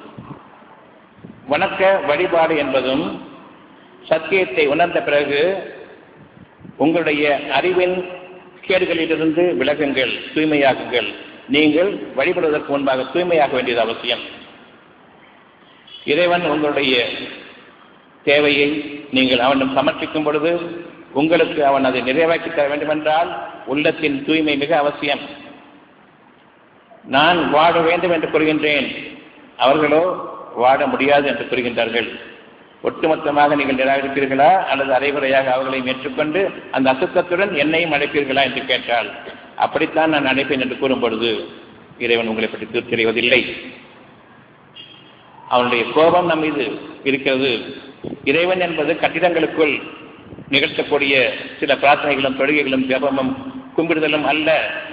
A: வணக்க வழிபாடு என்பதும் சத்தியத்தை உணர்ந்த பிறகு உங்களுடைய அறிவின் கேடுகளிலிருந்து விலகுங்கள் தூய்மையாகுங்கள் நீங்கள் வழிபடுவதற்கு முன்பாக தூய்மையாக வேண்டியது அவசியம் இறைவன் உங்களுடைய தேவையை நீங்கள் அவனிடம் சமர்ப்பிக்கும் பொழுது உங்களுக்கு அவன் அதை நிறைவேற்றி தர வேண்டுமென்றால் உள்ளத்தின் தூய்மை மிக அவசியம் நான் வாழ வேண்டும் என்று கூறுகின்றேன் அவர்களோ வாழ முடியாது என்று கூறுகின்றார்கள் ஒட்டுமொத்தமாக நீங்கள் நிராகரிப்பீர்களா அல்லது அரைகுறையாக அவர்களை ஏற்றுக்கொண்டு அந்த அசுத்தத்துடன் என்னையும் அழைப்பீர்களா என்று கேட்டால் அப்படித்தான் நான் அழைப்பேன் என்று கூறும் பொழுது இறைவன் உங்களை பற்றி தீர்த்தறிவதில்லை அவனுடைய கோபம் நம் மீது இருக்கிறது இறைவன் என்பது கட்டிடங்களுக்குள் நிகழ்த்தக்கூடிய சில பிரார்த்தனைகளும் தொழுகைகளும் ஜபமும் கும்பிடுதலும் அல்ல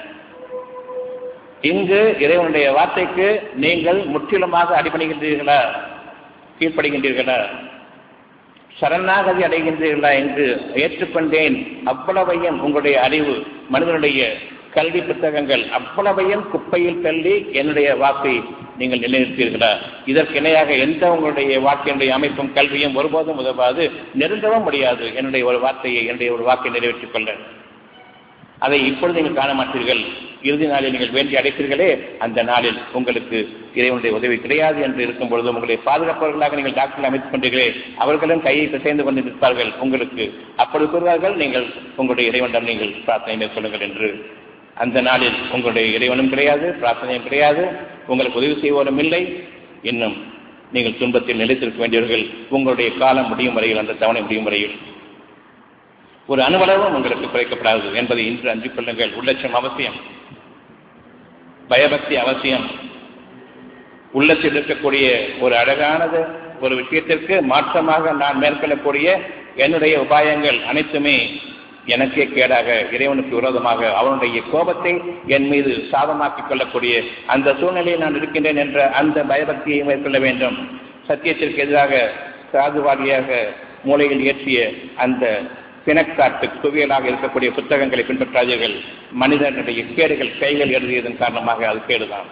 A: இங்கு இறைவனுடைய வார்த்தைக்கு நீங்கள் முற்றிலுமாக அடிபணிகின்றீர்களா கீழ்ப்படுகின்றீர்களா சரணாகதி அடைகின்றீர்களா என்று ஏற்றுக்கொண்டேன் அவ்வளவையும் உங்களுடைய அறிவு மனிதனுடைய கல்வி புத்தகங்கள் அவ்வளவையும் குப்பையில் தள்ளி என்னுடைய வாக்கை நீங்கள் நிலைநிறுத்தீர்களா இதற்கு இணையாக எந்த உங்களுடைய வாக்கினுடைய அமைப்பும் கல்வியும் ஒருபோதும் உதவாது நெருங்கவும் முடியாது என்னுடைய ஒரு வார்த்தையை என்னுடைய ஒரு வாக்கை நிறைவேற்றிக் கொள்ள அதை இப்பொழுது நீங்கள் காண மாட்டீர்கள் இறுதி நாளில் நீங்கள் வேண்டி அடைப்பீர்களே அந்த நாளில் உங்களுக்கு இறைவனுடைய உதவி கிடையாது என்று இருக்கும் பொழுது உங்களை பாதுகாப்பவர்களாக நீங்கள் டாக்டர்கள் அமைத்துக் கொண்டீர்களே அவர்களும் கையை பிசைந்து கொண்டு நிற்பார்கள் உங்களுக்கு அப்பொழுது கூறுவார்கள் நீங்கள் உங்களுடைய இறைவனிடம் நீங்கள் பிரார்த்தனை மேற்கொள்ளுங்கள் என்று அந்த நாளில் உங்களுடைய இறைவனும் கிடையாது பிரார்த்தனையும் கிடையாது உங்களுக்கு உதவி செய்வோரும் இல்லை இன்னும் நீங்கள் துன்பத்தில் நிலைத்திருக்க வேண்டியவர்கள் உங்களுடைய காலம் முடியும் வரையில் அந்த தவணை முடியும் வரையில் ஒரு அணுவளவும் உங்களுக்கு குறைக்கப்படாது என்பதை இன்று அஞ்சு கொள்ளுங்கள் உள்ளட்சம் அவசியம் பயபக்தி அவசியம் உள்ளத்தில் இருக்கக்கூடிய ஒரு அழகானது ஒரு விஷயத்திற்கு மாற்றமாக நான் மேற்கொள்ளக்கூடிய என்னுடைய உபாயங்கள் அனைத்துமே எனக்கே கேடாக இறைவனுக்கு விரோதமாக அவனுடைய கோபத்தை என் மீது சாதமாக்கிக் கொள்ளக்கூடிய அந்த சூழ்நிலையில் நான் இருக்கின்றேன் என்ற அந்த பயபக்தியை மேற்கொள்ள வேண்டும் சத்தியத்திற்கு எதிராக சாதுவாதியாக மூலையில் ஏற்றிய அந்த பிணக்காட்டு குவியலாக இருக்கக்கூடிய புத்தகங்களை பின்பற்றாதீர்கள் மனிதனுடைய கேடுகள் கைகள் எழுதியதன் காரணமாக அது கேடுதான்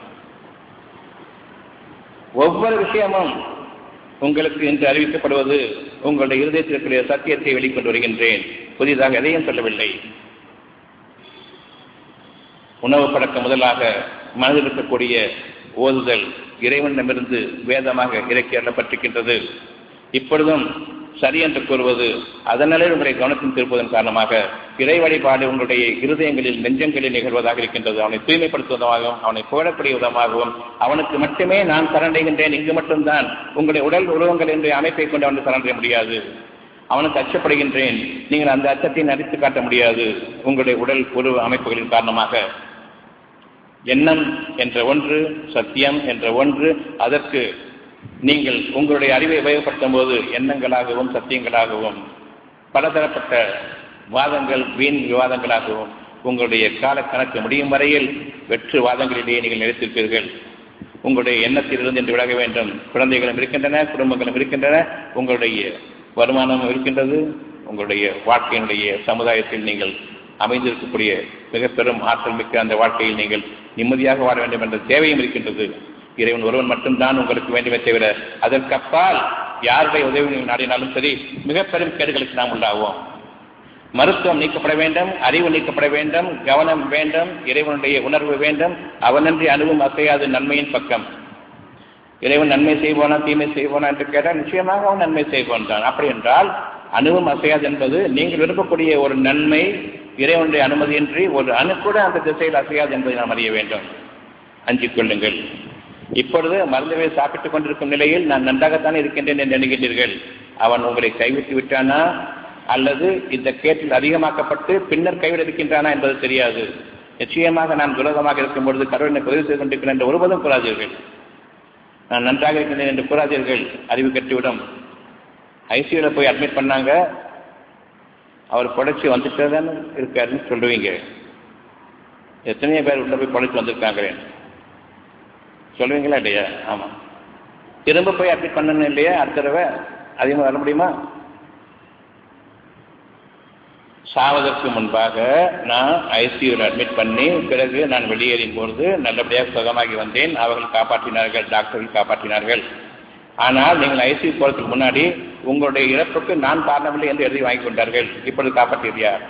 A: ஒவ்வொரு விஷயமும் உங்களுக்கு இன்று அறிவிக்கப்படுவது உங்களுடைய இருதயத்தில் இருக்கிற சத்தியத்தை வெளிக்கொண்டு வருகின்றேன் புதிதாக எதையும் சொல்லவில்லை உணவு பழக்கம் முதலாக மனதில் இருக்கக்கூடிய ஓதுதல் இறைவனிடமிருந்து வேதமாக இறக்கி அள்ளப்பட்டிருக்கின்றது இப்பொழுதும் சரி என்று கூறுவது அதனாலே உங்களை கவனத்தில் திருப்பதன் காரணமாக இறை வழிபாடு உங்களுடைய இருதயங்களில் நெஞ்சங்களில் நிகழ்வதாக இருக்கின்றது அவனை தூய்மைப்படுத்துவதாகவும் அவனை புகழக்கூடிய விதமாகவும் அவனுக்கு மட்டுமே நான் சரணடைகின்றேன் இங்கு மட்டும்தான் உங்களுடைய உடல் உருவங்கள் என்ற அமைப்பை கொண்டு அவனை சரணடைய முடியாது அவனுக்கு அச்சப்படுகின்றேன் நீங்கள் அந்த அச்சத்தை நடித்து காட்ட முடியாது உங்களுடைய உடல் உருவ அமைப்புகளின் காரணமாக எண்ணம் என்ற ஒன்று சத்தியம் என்ற ஒன்று அதற்கு நீங்கள் உங்களுடைய அறிவை உபயோகப்படுத்தும் போது எண்ணங்களாகவும் சத்தியங்களாகவும் பலதரப்பட்ட வாதங்கள் வீண் விவாதங்களாகவும் உங்களுடைய கால கணக்கு முடியும் வரையில் வெற்று வாதங்களிலேயே நீங்கள் நிலைத்திருப்பீர்கள் உங்களுடைய எண்ணத்திலிருந்து என்று விலக வேண்டும் குழந்தைகளும் இருக்கின்றன குடும்பங்களும் இருக்கின்றன உங்களுடைய வருமானமும் இருக்கின்றது உங்களுடைய வாழ்க்கையினுடைய சமுதாயத்தில் நீங்கள் அமைந்திருக்கக்கூடிய மிக பெரும் ஆற்றல் மிக்க அந்த வாழ்க்கையில் நீங்கள் நிம்மதியாக வாழ வேண்டும் என்ற தேவையும் இருக்கின்றது இறைவன் ஒருவன் மட்டும்தான் உங்களுக்கு வேண்டுமே தவிர அதற்கு அப்பால் யாருடைய உதவி நீங்கள் நாடினாலும் சரி மிக பெரும் கேடுகளுக்கு நாம் உள்ளாவோம் மருத்துவம் நீக்கப்பட வேண்டும் அறிவு நீக்கப்பட வேண்டும் கவனம் வேண்டும் இறைவனுடைய உணர்வு வேண்டும் அவனன்றி அணுவும் அசையாது நன்மையின் பக்கம் இறைவன் நன்மை செய்வோனா தீமை செய்வோனா என்று கேட்டால் நிச்சயமாக அவன் நன்மை செய்வோன் தான் அப்படி என்றால் அணுவும் அசையாது என்பது நீங்கள் விரும்பக்கூடிய ஒரு நன்மை இறைவனுடைய அனுமதியின்றி ஒரு அணு கூட அந்த திசையில் அசையாது என்பதை நாம் அறிய வேண்டும் அஞ்சிக் கொள்ளுங்கள் இப்பொழுது மருந்துவை சாப்பிட்டுக் கொண்டிருக்கும் நிலையில் நான் நன்றாகத்தான் இருக்கின்றேன் என்று எண்ணுகின்றீர்கள் அவன் உங்களை கைவிட்டு விட்டானா அல்லது இந்த கேட்டில் அதிகமாக்கப்பட்டு பின்னர் கைவிட இருக்கின்றானா என்பது தெரியாது நிச்சயமாக நான் துரோகமாக இருக்கும் பொழுது கடவுளை பதிவு செய்து கொண்டிருக்கிறேன் என்று ஒருபோதும் கூறாதீர்கள் நான் நன்றாக இருக்கின்றேன் என்று கூறாதீர்கள் அறிவு கட்டிவிடும் ஐசியூவில் போய் அட்மிட் பண்ணாங்க அவர் பொழைச்சி வந்துட்டே தானே இருக்காருன்னு சொல்லுவீங்க எத்தனையோ பேர் உள்ள போய் பொழைச்சி வந்திருக்காங்களே சொல்லுவீங்களா இல்லையா ஆமாம் திரும்ப போய் அட்மிட் பண்ணணும் இல்லையா அடுத்த தடவை அதிகமாக வர முடியுமா சாவதற்கு முன்பாக நான் ஐசியூவில் அட்மிட் பண்ணி பிறகு நான் வெளியேறும் பொழுது நல்லபடியாக சுகமாகி வந்தேன் அவர்கள் காப்பாற்றினார்கள் டாக்டர்கள் காப்பாற்றினார்கள் ஆனால் நீங்கள் ஐசியூ போகிறதுக்கு முன்னாடி உங்களுடைய இறப்புக்கு நான் காரணமில்லை என்று எழுதி வாங்கி கொண்டார்கள் இப்பொழுது காப்பாற்றியது யார்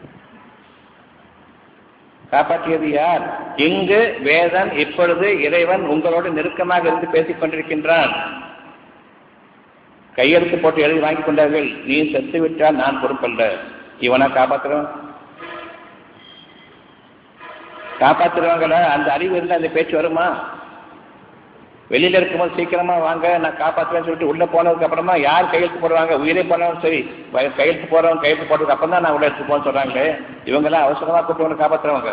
A: காப்பாற்றியது யார் இங்கு வேதன் இப்பொழுது இறைவன் உங்களோடு நெருக்கமாக இருந்து பேசிக் கொண்டிருக்கின்றான் கையெழுத்து போட்டு எழுதி வாங்கி கொண்டார்கள் நீ செத்து விட்டால் நான் பொறுப்பல்ல இவனா காப்பாத்துறவன் காப்பாத்துறவங்கள அந்த அறிவு இருந்தா அந்த பேச்சு வருமா வெளியில இருக்கும்போது சீக்கிரமா வாங்க நான் காப்பாற்றுவேன்னு சொல்லிட்டு உள்ள போனதுக்கு அப்புறமா யார் கையெழுத்து போடுவாங்க உயிரே போனாலும் சரி கையெழுத்து போறவங்க கையெழுத்து போட்டதுக்கு அப்புறம் தான் நான் உள்ள எடுத்து போன்னு சொல்றாங்களே இவங்கெல்லாம் அவசரமா கூப்பிட்டு காப்பாற்றுறவங்க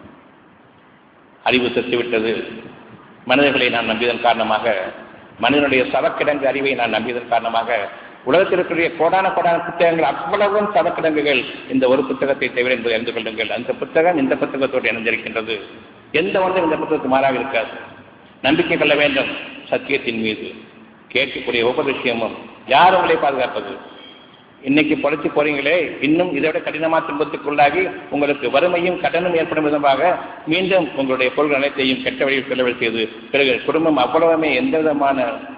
A: அறிவு செத்து விட்டது மனிதர்களை நான் நம்பியதன் காரணமாக மனிதனுடைய சவக்கிடங்கு அறிவை நான் நம்பியதன் காரணமாக உலகத்தில் இருக்கக்கூடிய கோடான கோடான புத்தகங்கள் அவ்வளவும் சவக்கிடங்குகள் இந்த ஒரு புத்தகத்தை தவிர என்பதை அறிந்து கொள்ளுங்கள் அந்த புத்தகம் இந்த புத்தகத்தோடு இணைந்திருக்கின்றது எந்த ஒன்றும் இந்த புத்தகத்துக்கு மாறாக இருக்காது நம்பிக்கை கொள்ள வேண்டும் சத்தியத்தின் மீது கேட்கக்கூடிய ஒவ்வொரு விஷயமும் யார் உங்களை பாதுகாப்பது இன்னைக்கு பொழைச்சி போறீங்களே இன்னும் இதை விட கடினமான துன்பத்துக்குள்ளாகி உங்களுக்கு வறுமையும் கடனும் ஏற்படும் விதமாக மீண்டும் உங்களுடைய பொருள் அனைத்தையும் கெட்ட வழியில் செலவு செய்து பிறகு குடும்பம் அவ்வளவுமே எந்த விதமான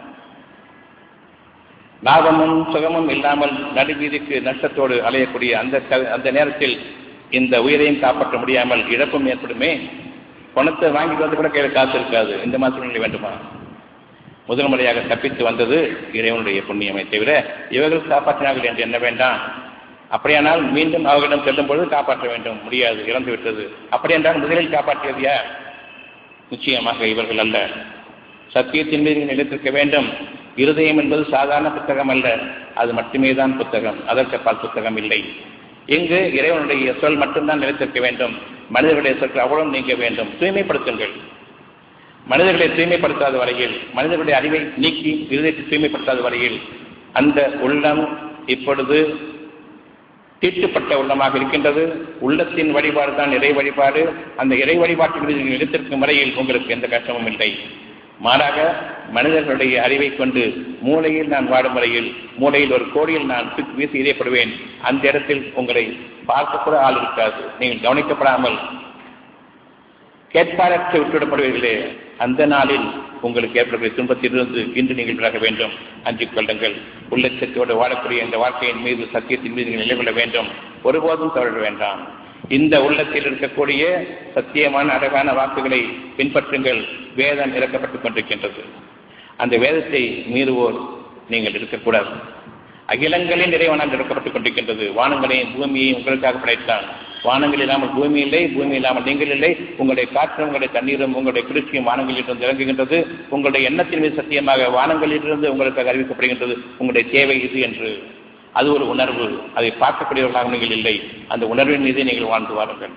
A: லாபமும் சுகமும் இல்லாமல் நடுவீதிக்கு நஷ்டத்தோடு அலையக்கூடிய அந்த அந்த நேரத்தில் இந்த உயிரையும் காப்பாற்ற முடியாமல் இழப்பும் ஏற்படுமே பணத்தை வாங்கிட்டு வந்து கூட கையில் காசு இருக்காது இந்த மாதிரி சூழ்நிலை வேண்டுமா முதல் முறையாக தப்பித்து வந்தது இறைவனுடைய புண்ணியமை தவிர இவர்கள் காப்பாற்றினார்கள் என்று என்ன வேண்டாம் அப்படியானால் மீண்டும் அவர்களிடம் செல்லும் பொழுது காப்பாற்ற வேண்டும் முடியாது இறந்து விட்டது அப்படி என்றால் முதலில் காப்பாற்றியது யார் நிச்சயமாக இவர்கள் அல்ல சத்தியத்தின் மீது நிலைத்திருக்க வேண்டும் இருதயம் என்பது சாதாரண புத்தகம் அல்ல அது மட்டுமே தான் புத்தகம் அதற்கு பால் புத்தகம் இல்லை இங்கு இறைவனுடைய சொல் மட்டும்தான் நிலைத்திருக்க வேண்டும் மனிதர்களுடைய சொற்கள் அவ்வளவு நீங்க வேண்டும் தூய்மைப்படுத்துங்கள் மனிதர்களை தூய்மைப்படுத்தாத வரையில் மனிதர்களுடைய அறிவை நீக்கி இருதயத்தை தூய்மைப்படுத்தாத வரையில் அந்த உள்ளம் இப்பொழுது தீட்டுப்பட்ட உள்ளமாக இருக்கின்றது உள்ளத்தின் வழிபாடு தான் இறை வழிபாடு அந்த இறை வழிபாட்டின் மீது நிலைத்திருக்கும் வரையில் உங்களுக்கு எந்த கஷ்டமும் இல்லை மாறாக மனிதர்களுடைய அறிவை கொண்டு மூளையில் நான் வாடும் வரையில் மூளையில் ஒரு கோடியில் நான் வீசி எறியப்படுவேன் அந்த இடத்தில் உங்களை பார்க்க கூட ஆள் இருக்காது நீங்கள் கவனிக்கப்படாமல் கேட்பாரற்று விட்டுவிடப்படுவீர்களே அந்த நாளில் உங்களுக்கு ஏற்படக்கூடிய துன்பத்திலிருந்து இன்று நீங்கள் விலக வேண்டும் அஞ்சிக் கொள்ளுங்கள் உள்ளச்சத்தோடு வாழக்கூடிய இந்த வாழ்க்கையின் மீது சத்தியத்தின் மீது நிலை கொள்ள வேண்டும் ஒருபோதும் தவற வேண்டாம் இந்த உள்ளத்தில் இருக்கக்கூடிய சத்தியமான அழகான வாக்குகளை பின்பற்றுங்கள் வேதம் இறக்கப்பட்டுக் கொண்டிருக்கின்றது அந்த வேதத்தை மீறுவோர் நீங்கள் இருக்கக்கூடாது அகிலங்களின் இறைவனால் எடுக்கப்பட்டுக் கொண்டிருக்கின்றது வானங்களையும் பூமியையும் உங்களுக்காக படைத்தான் வானங்கள் இல்லாமல் பூமி இல்லை பூமி இல்லாமல் நீங்கள் இல்லை உங்களுடைய காற்றும் உங்களுடைய தண்ணீரும் உங்களுடைய குளிர்ச்சியும் வானங்களிலிருந்து இறங்குகின்றது உங்களுடைய எண்ணத்தின் மீது சத்தியமாக வானங்களிலிருந்து உங்களுக்காக அறிவிக்கப்படுகின்றது உங்களுடைய தேவை இது என்று அது ஒரு உணர்வு அதை பார்க்கக்கூடியவர்களாக நீங்கள் இல்லை அந்த உணர்வின் மீது நீங்கள் வாழ்ந்து வாருங்கள்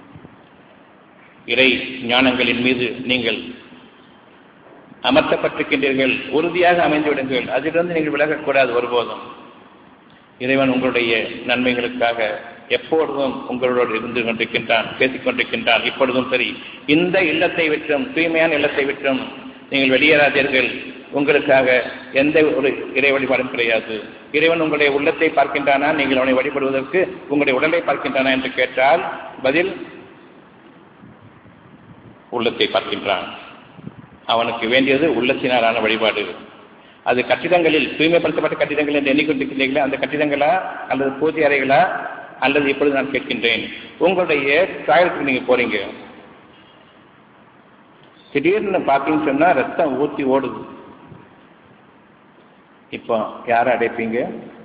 A: இறை ஞானங்களின் மீது நீங்கள் அமர்த்தப்பட்டிருக்கின்றீர்கள் உறுதியாக அமைந்து விடுங்கள் அதிலிருந்து நீங்கள் விலகக்கூடாது ஒருபோதும் இறைவன் உங்களுடைய நன்மைகளுக்காக எப்பொழுதும் உங்களோடு இருந்து கொண்டிருக்கின்றான் பேசிக் கொண்டிருக்கின்றான் இப்பொழுதும் சரி இந்த இல்லத்தை விட்டும் தூய்மையான இல்லத்தை விட்டும் நீங்கள் வெளியேறாதீர்கள் உங்களுக்காக எந்த ஒரு இறை வழிபாடும் கிடையாது இறைவன் உங்களுடைய உள்ளத்தை பார்க்கின்றானா நீங்கள் அவனை வழிபடுவதற்கு உங்களுடைய உடலை பார்க்கின்றானா என்று கேட்டால் பதில் உள்ளத்தை பார்க்கின்றான் அவனுக்கு வேண்டியது உள்ளத்தினாலான வழிபாடு அது கட்டிடங்களில் தூய்மைப்படுத்தப்பட்ட கட்டிடங்கள் என்று எண்ணிக்கொண்டிருக்கிறீர்களா அந்த கட்டிடங்களா அல்லது பூஜை அறைகளா அல்லது இப்பொழுது நான் கேட்கின்றேன் உங்களுடைய டாய்லெட்டுக்கு நீங்க போறீங்க திடீர்னு பார்த்தீங்கன்னு சொன்னா ரத்தம் ஊற்றி ஓடுது இப்போ யாரை அடைப்பீங்க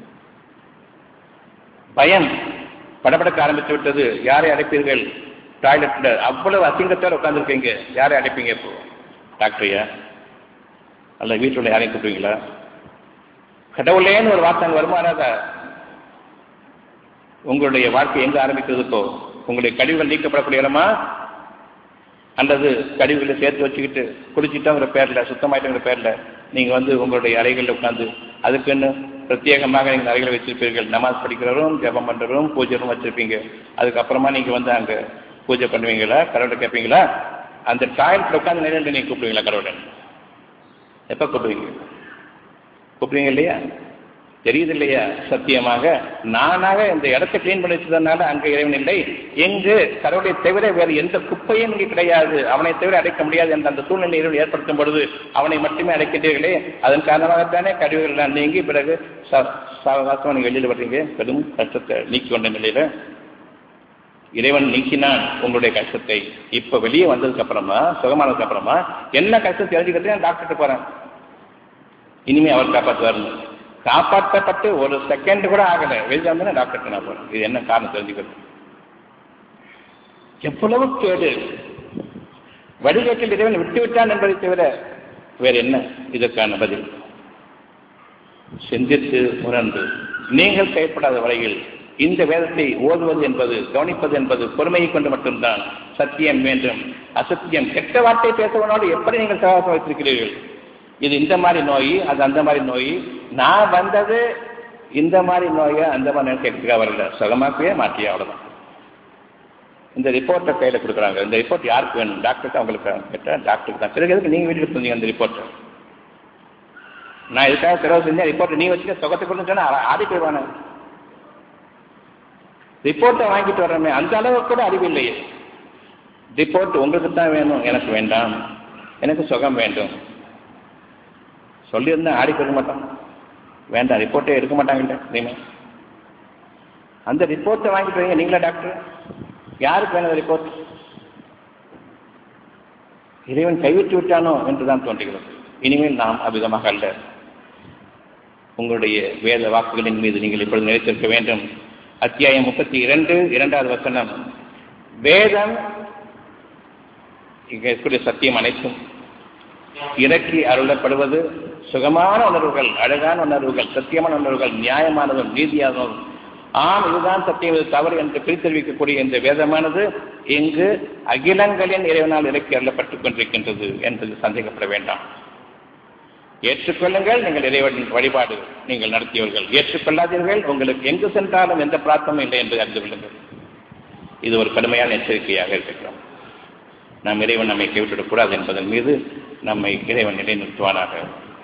A: பயம் படபடக்க ஆரம்பித்து விட்டது யாரை அடைப்பீர்கள் டாய்லெட்ல அவ்வளவு அசிங்கத்தோட உட்காந்துருக்கீங்க யாரை அடைப்பீங்க இப்போ டாக்டரையா அல்ல வீட்டுல யாரையும் கூப்பிடுவீங்களா கடவுளேன்னு ஒரு வார்த்தை அங்கே வருமா வராதா உங்களுடைய வாழ்க்கை எங்க ஆரம்பிக்கிறது இப்போ உங்களுடைய கழிவுகள் நீக்கப்படக்கூடிய இடமா அல்லது கழிவுகளை சேர்த்து வச்சுக்கிட்டு குடிச்சிட்டோங்கிற பேர்ல சுத்தமாயிட்டோங்கிற பேர்ல நீங்க வந்து உங்களுடைய அறைகளில் உட்காந்து அதுக்குன்னு பிரத்யேகமாக நீங்கள் அறைகளை வச்சிருப்பீர்கள் நமாஸ் படிக்கிறவரும் ஜெபம் பண்றவரும் பூஜை ரூம் வச்சிருப்பீங்க அதுக்கப்புறமா நீங்க வந்து அங்க பூஜை பண்ணுவீங்களா கடவுளை கேட்பீங்களா அந்த டாய்லெட்ல உட்காந்து நேரில் நீங்க கூப்பிடுவீங்களா கடவுளை எப்ப கூப்பிடுவீங்க கூப்பிடுவீங்க இல்லையா தெரியுது இல்லையா சத்தியமாக நானாக இந்த இடத்தை கிளீன் பண்ணி வச்சதுனால அங்க இறைவன் இல்லை எங்கு கடவுளை தவிர வேறு எந்த குப்பையும் இங்கே கிடையாது அவனை தவிர அடைக்க முடியாது என்ற அந்த சூழ்நிலை இறைவன் ஏற்படுத்தும் பொழுது அவனை மட்டுமே அடைக்கின்றீர்களே அதன் காரணமாகத்தானே கழிவுகள் எல்லாம் நீங்கி பிறகு சாவகாசமாக நீங்க வெளியில் வர்றீங்க பெரும் கஷ்டத்தை நீக்கி கொண்ட நிலையில இறைவன் நீக்கினான் உங்களுடைய கஷ்டத்தை இப்ப வெளியே வந்ததுக்கு அப்புறமா சுகமானதுக்கு அப்புறமா என்ன கஷ்டம் தெரிஞ்சுக்கிறது நான் டாக்டர்கிட்ட போறேன் இனிமே அவர் காப்பாற்றுவாருன்னு காப்பாற்றப்பட்டு ஒரு செகண்ட் கூட ஆகல வெளியே வந்து டாக்டர்கிட்ட நான் போறேன் இது என்ன காரணம் தெரிஞ்சுக்கிறது எவ்வளவு கேடு வடிகட்டில் இறைவன் விட்டு விட்டான் என்பதை தவிர வேற என்ன இதற்கான பதில் சிந்தித்து உணர்ந்து நீங்கள் செயல்படாத வரையில் இந்த வேதத்தை ஓதுவது என்பது கவனிப்பது என்பது பொறுமையை கொண்டு மட்டும்தான் சத்தியம் வேண்டும் அசத்தியம் கெட்ட வார்த்தை பேசுவனோடு எப்படி நீங்கள் சகாசம் வைத்திருக்கிறீர்கள் இது இந்த மாதிரி நோய் அது அந்த மாதிரி நோய் நான் வந்தது இந்த மாதிரி நோயை அந்த மாதிரி கேட்க வரல சுகமாக்கவே மாற்றியே அவ்வளவுதான் இந்த ரிப்போர்ட்டை கையில் கொடுக்குறாங்க இந்த ரிப்போர்ட் யாருக்கு வேணும் டாக்டருக்கு அவங்களுக்கு கேட்டால் டாக்டருக்கு தான் பிறகு எதுக்கு நீங்கள் வீட்டுக்கு சொன்னீங்க அந்த ரிப்போர்ட்டை நான் இதுக்காக செலவு செஞ்சேன் ரிப்போர்ட்டை நீ வச்சுக்க சுகத்தை கொடுன்னு சொன்னால் ஆடி போயிடுவானே ரிப்போர்ட்டை வாங்கிட்டு வர்றமே அந்த அளவுக்கு கூட அறிவு இல்லையே ரிப்போர்ட் உங்களுக்கு தான் வேணும் எனக்கு வேண்டாம் எனக்கு சுகம் வேண்டும் சொல்லியிருந்தா ஆடி போயிருக்க மாட்டோம் வேண்டாம் ரிப்போர்ட்டே எடுக்க மாட்டாங்கல்ல இனிமே அந்த ரிப்போர்ட்டை வாங்கிட்டு வரீங்க நீங்களா டாக்டர் யாருக்கு வேணும் ரிப்போர்ட் இறைவன் கைவிட்டு விட்டானோ என்றுதான் தோன்றுகிறது இனிமேல் நாம் அவ்விதமாக அல்ல உங்களுடைய வேத வாக்குகளின் மீது நீங்கள் இப்பொழுது நிலைத்திருக்க வேண்டும் அத்தியாயம் முப்பத்தி இரண்டு இரண்டாவது வசனம் வேதம் இங்கே இருக்கக்கூடிய சத்தியம் அனைத்தும் இறக்கி அருளப்படுவது சுகமான உணர்வுகள் அழகான உணர்வுகள் சத்தியமான உணர்வுகள் நியாயமானதும் நீதியானதும் ஆம் இதுதான் சத்தியம் இது தவறு என்று பிரித்தறிவிக்கக்கூடிய இந்த வேதமானது இங்கு அகிலங்களின் இறைவனால் இறக்கி அருளப்பட்டுக் கொண்டிருக்கின்றது என்பது சந்தேகப்பட வேண்டாம் ஏற்றுக்கொள்ளுங்கள் நீங்கள் இறைவனின் வழிபாடு நீங்கள் நடத்தியவர்கள் ஏற்றுக்கொள்ளாதீர்கள் உங்களுக்கு எங்கு சென்றாலும் எந்த பிரார்த்தமும் இல்லை என்று அறிந்து கொள்ளுங்கள் இது ஒரு கடுமையான எச்சரிக்கையாக இருக்கிறோம் நாம் இறைவன் நம்மை கைவிட்டுவிடக்கூடாது என்பதன் மீது நம்மை இறைவன் நிலைநிறுத்துவானாக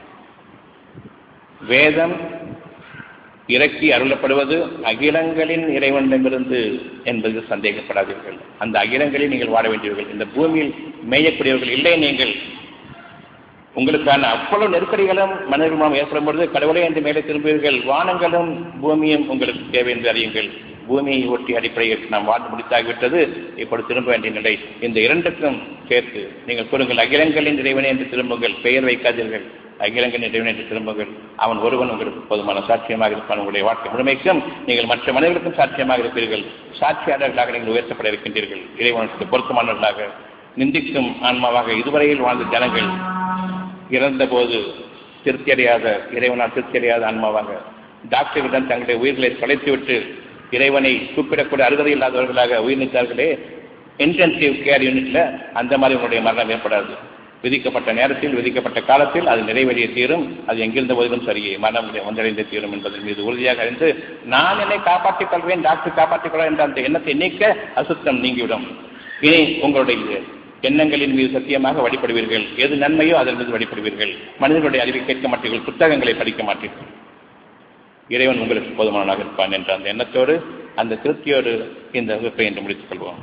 A: வேதம் இறக்கி அருளப்படுவது அகிலங்களின் இறைவனிடமிருந்து என்பது சந்தேகப்படாதீர்கள் அந்த அகிலங்களில் நீங்கள் வாழ வேண்டியவர்கள் இந்த பூமியில் மேயக்கூடியவர்கள் இல்லை நீங்கள் உங்களுக்கான அவ்வளவு நெருக்கடிகளும் மனிதர்கள் மூலம் ஏற்படும் பொழுது கடவுளை என்று மேலே திரும்புவீர்கள் வானங்களும் பூமியும் உங்களுக்கு தேவை என்று அறியுங்கள் பூமியை ஒட்டி அடிப்படையில் நாம் வாழ்ந்து முடித்தாகிவிட்டது இப்பொழுது திரும்ப வேண்டிய நிலை இந்த இரண்டுக்கும் சேர்த்து நீங்கள் கூறுங்கள் அகிலங்களின் இறைவனே என்று திரும்புங்கள் பெயர் வைக்காதீர்கள் அகிலங்க நிறைவேற்றி திரும்புங்கள் அவன் ஒருவன் உங்களுக்கு போதுமான சாட்சியமாக இருப்பான் உங்களுடைய வாழ்க்கை முழுமைக்கும் நீங்கள் மற்ற மனிதர்களுக்கும் சாட்சியமாக இருப்பீர்கள் சாட்சியாளர்களாக நீங்கள் உயர்த்தப்பட இருக்கின்றீர்கள் இறைவனுக்கு பொருத்தமானவர்களாக நிந்திக்கும் ஆன்மாவாக இதுவரையில் வாழ்ந்த ஜனங்கள் இறந்தபோது திருப்தியடையாத இறைவனால் திருப்தியடையாத ஆன்மாவாக டாக்டர்களிடம் தங்களுடைய உயிர்களை தொலைத்துவிட்டு இறைவனை கூப்பிடக்கூடிய அருகதை இல்லாதவர்களாக உயிர் நீத்தார்களே இன்டென்சிவ் கேர் யூனிட்ல அந்த மாதிரி உங்களுடைய மரணம் ஏற்படாது விதிக்கப்பட்ட நேரத்தில் விதிக்கப்பட்ட காலத்தில் அது நிறைவேறிய தீரும் அது எங்கிருந்த போதிலும் சரியே மரணம் வந்தடைந்த தீரும் என்பதன் மீது உறுதியாக அறிந்து நான் என்னை காப்பாற்றிக் கொள்வேன் டாக்டர் காப்பாற்றிக் கொள்வேன் என்ற அந்த எண்ணத்தை நீக்க அசுத்தம் நீங்கிவிடும் இனி உங்களுடைய எண்ணங்களின் மீது சத்தியமாக வழிபடுவீர்கள் எது நன்மையோ அதன் மீது வழிபடுவீர்கள் மனிதர்களுடைய அறிவை கேட்க மாட்டீர்கள் புத்தகங்களை படிக்க மாட்டீர்கள் இறைவன் உங்களுக்கு போதுமானவனாக இருப்பான் என்ற அந்த எண்ணத்தோடு அந்த திருப்தியோடு இந்த வகுப்பை என்று முடித்துக் கொள்வோம்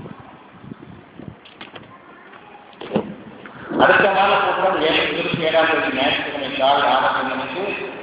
A: அடுத்த மாத கூட்டம் ஏழு இருபத்தி ஏழாம் தேதி ஞாயிற்றுக்கிழமை காலை ஆறு மணிக்கு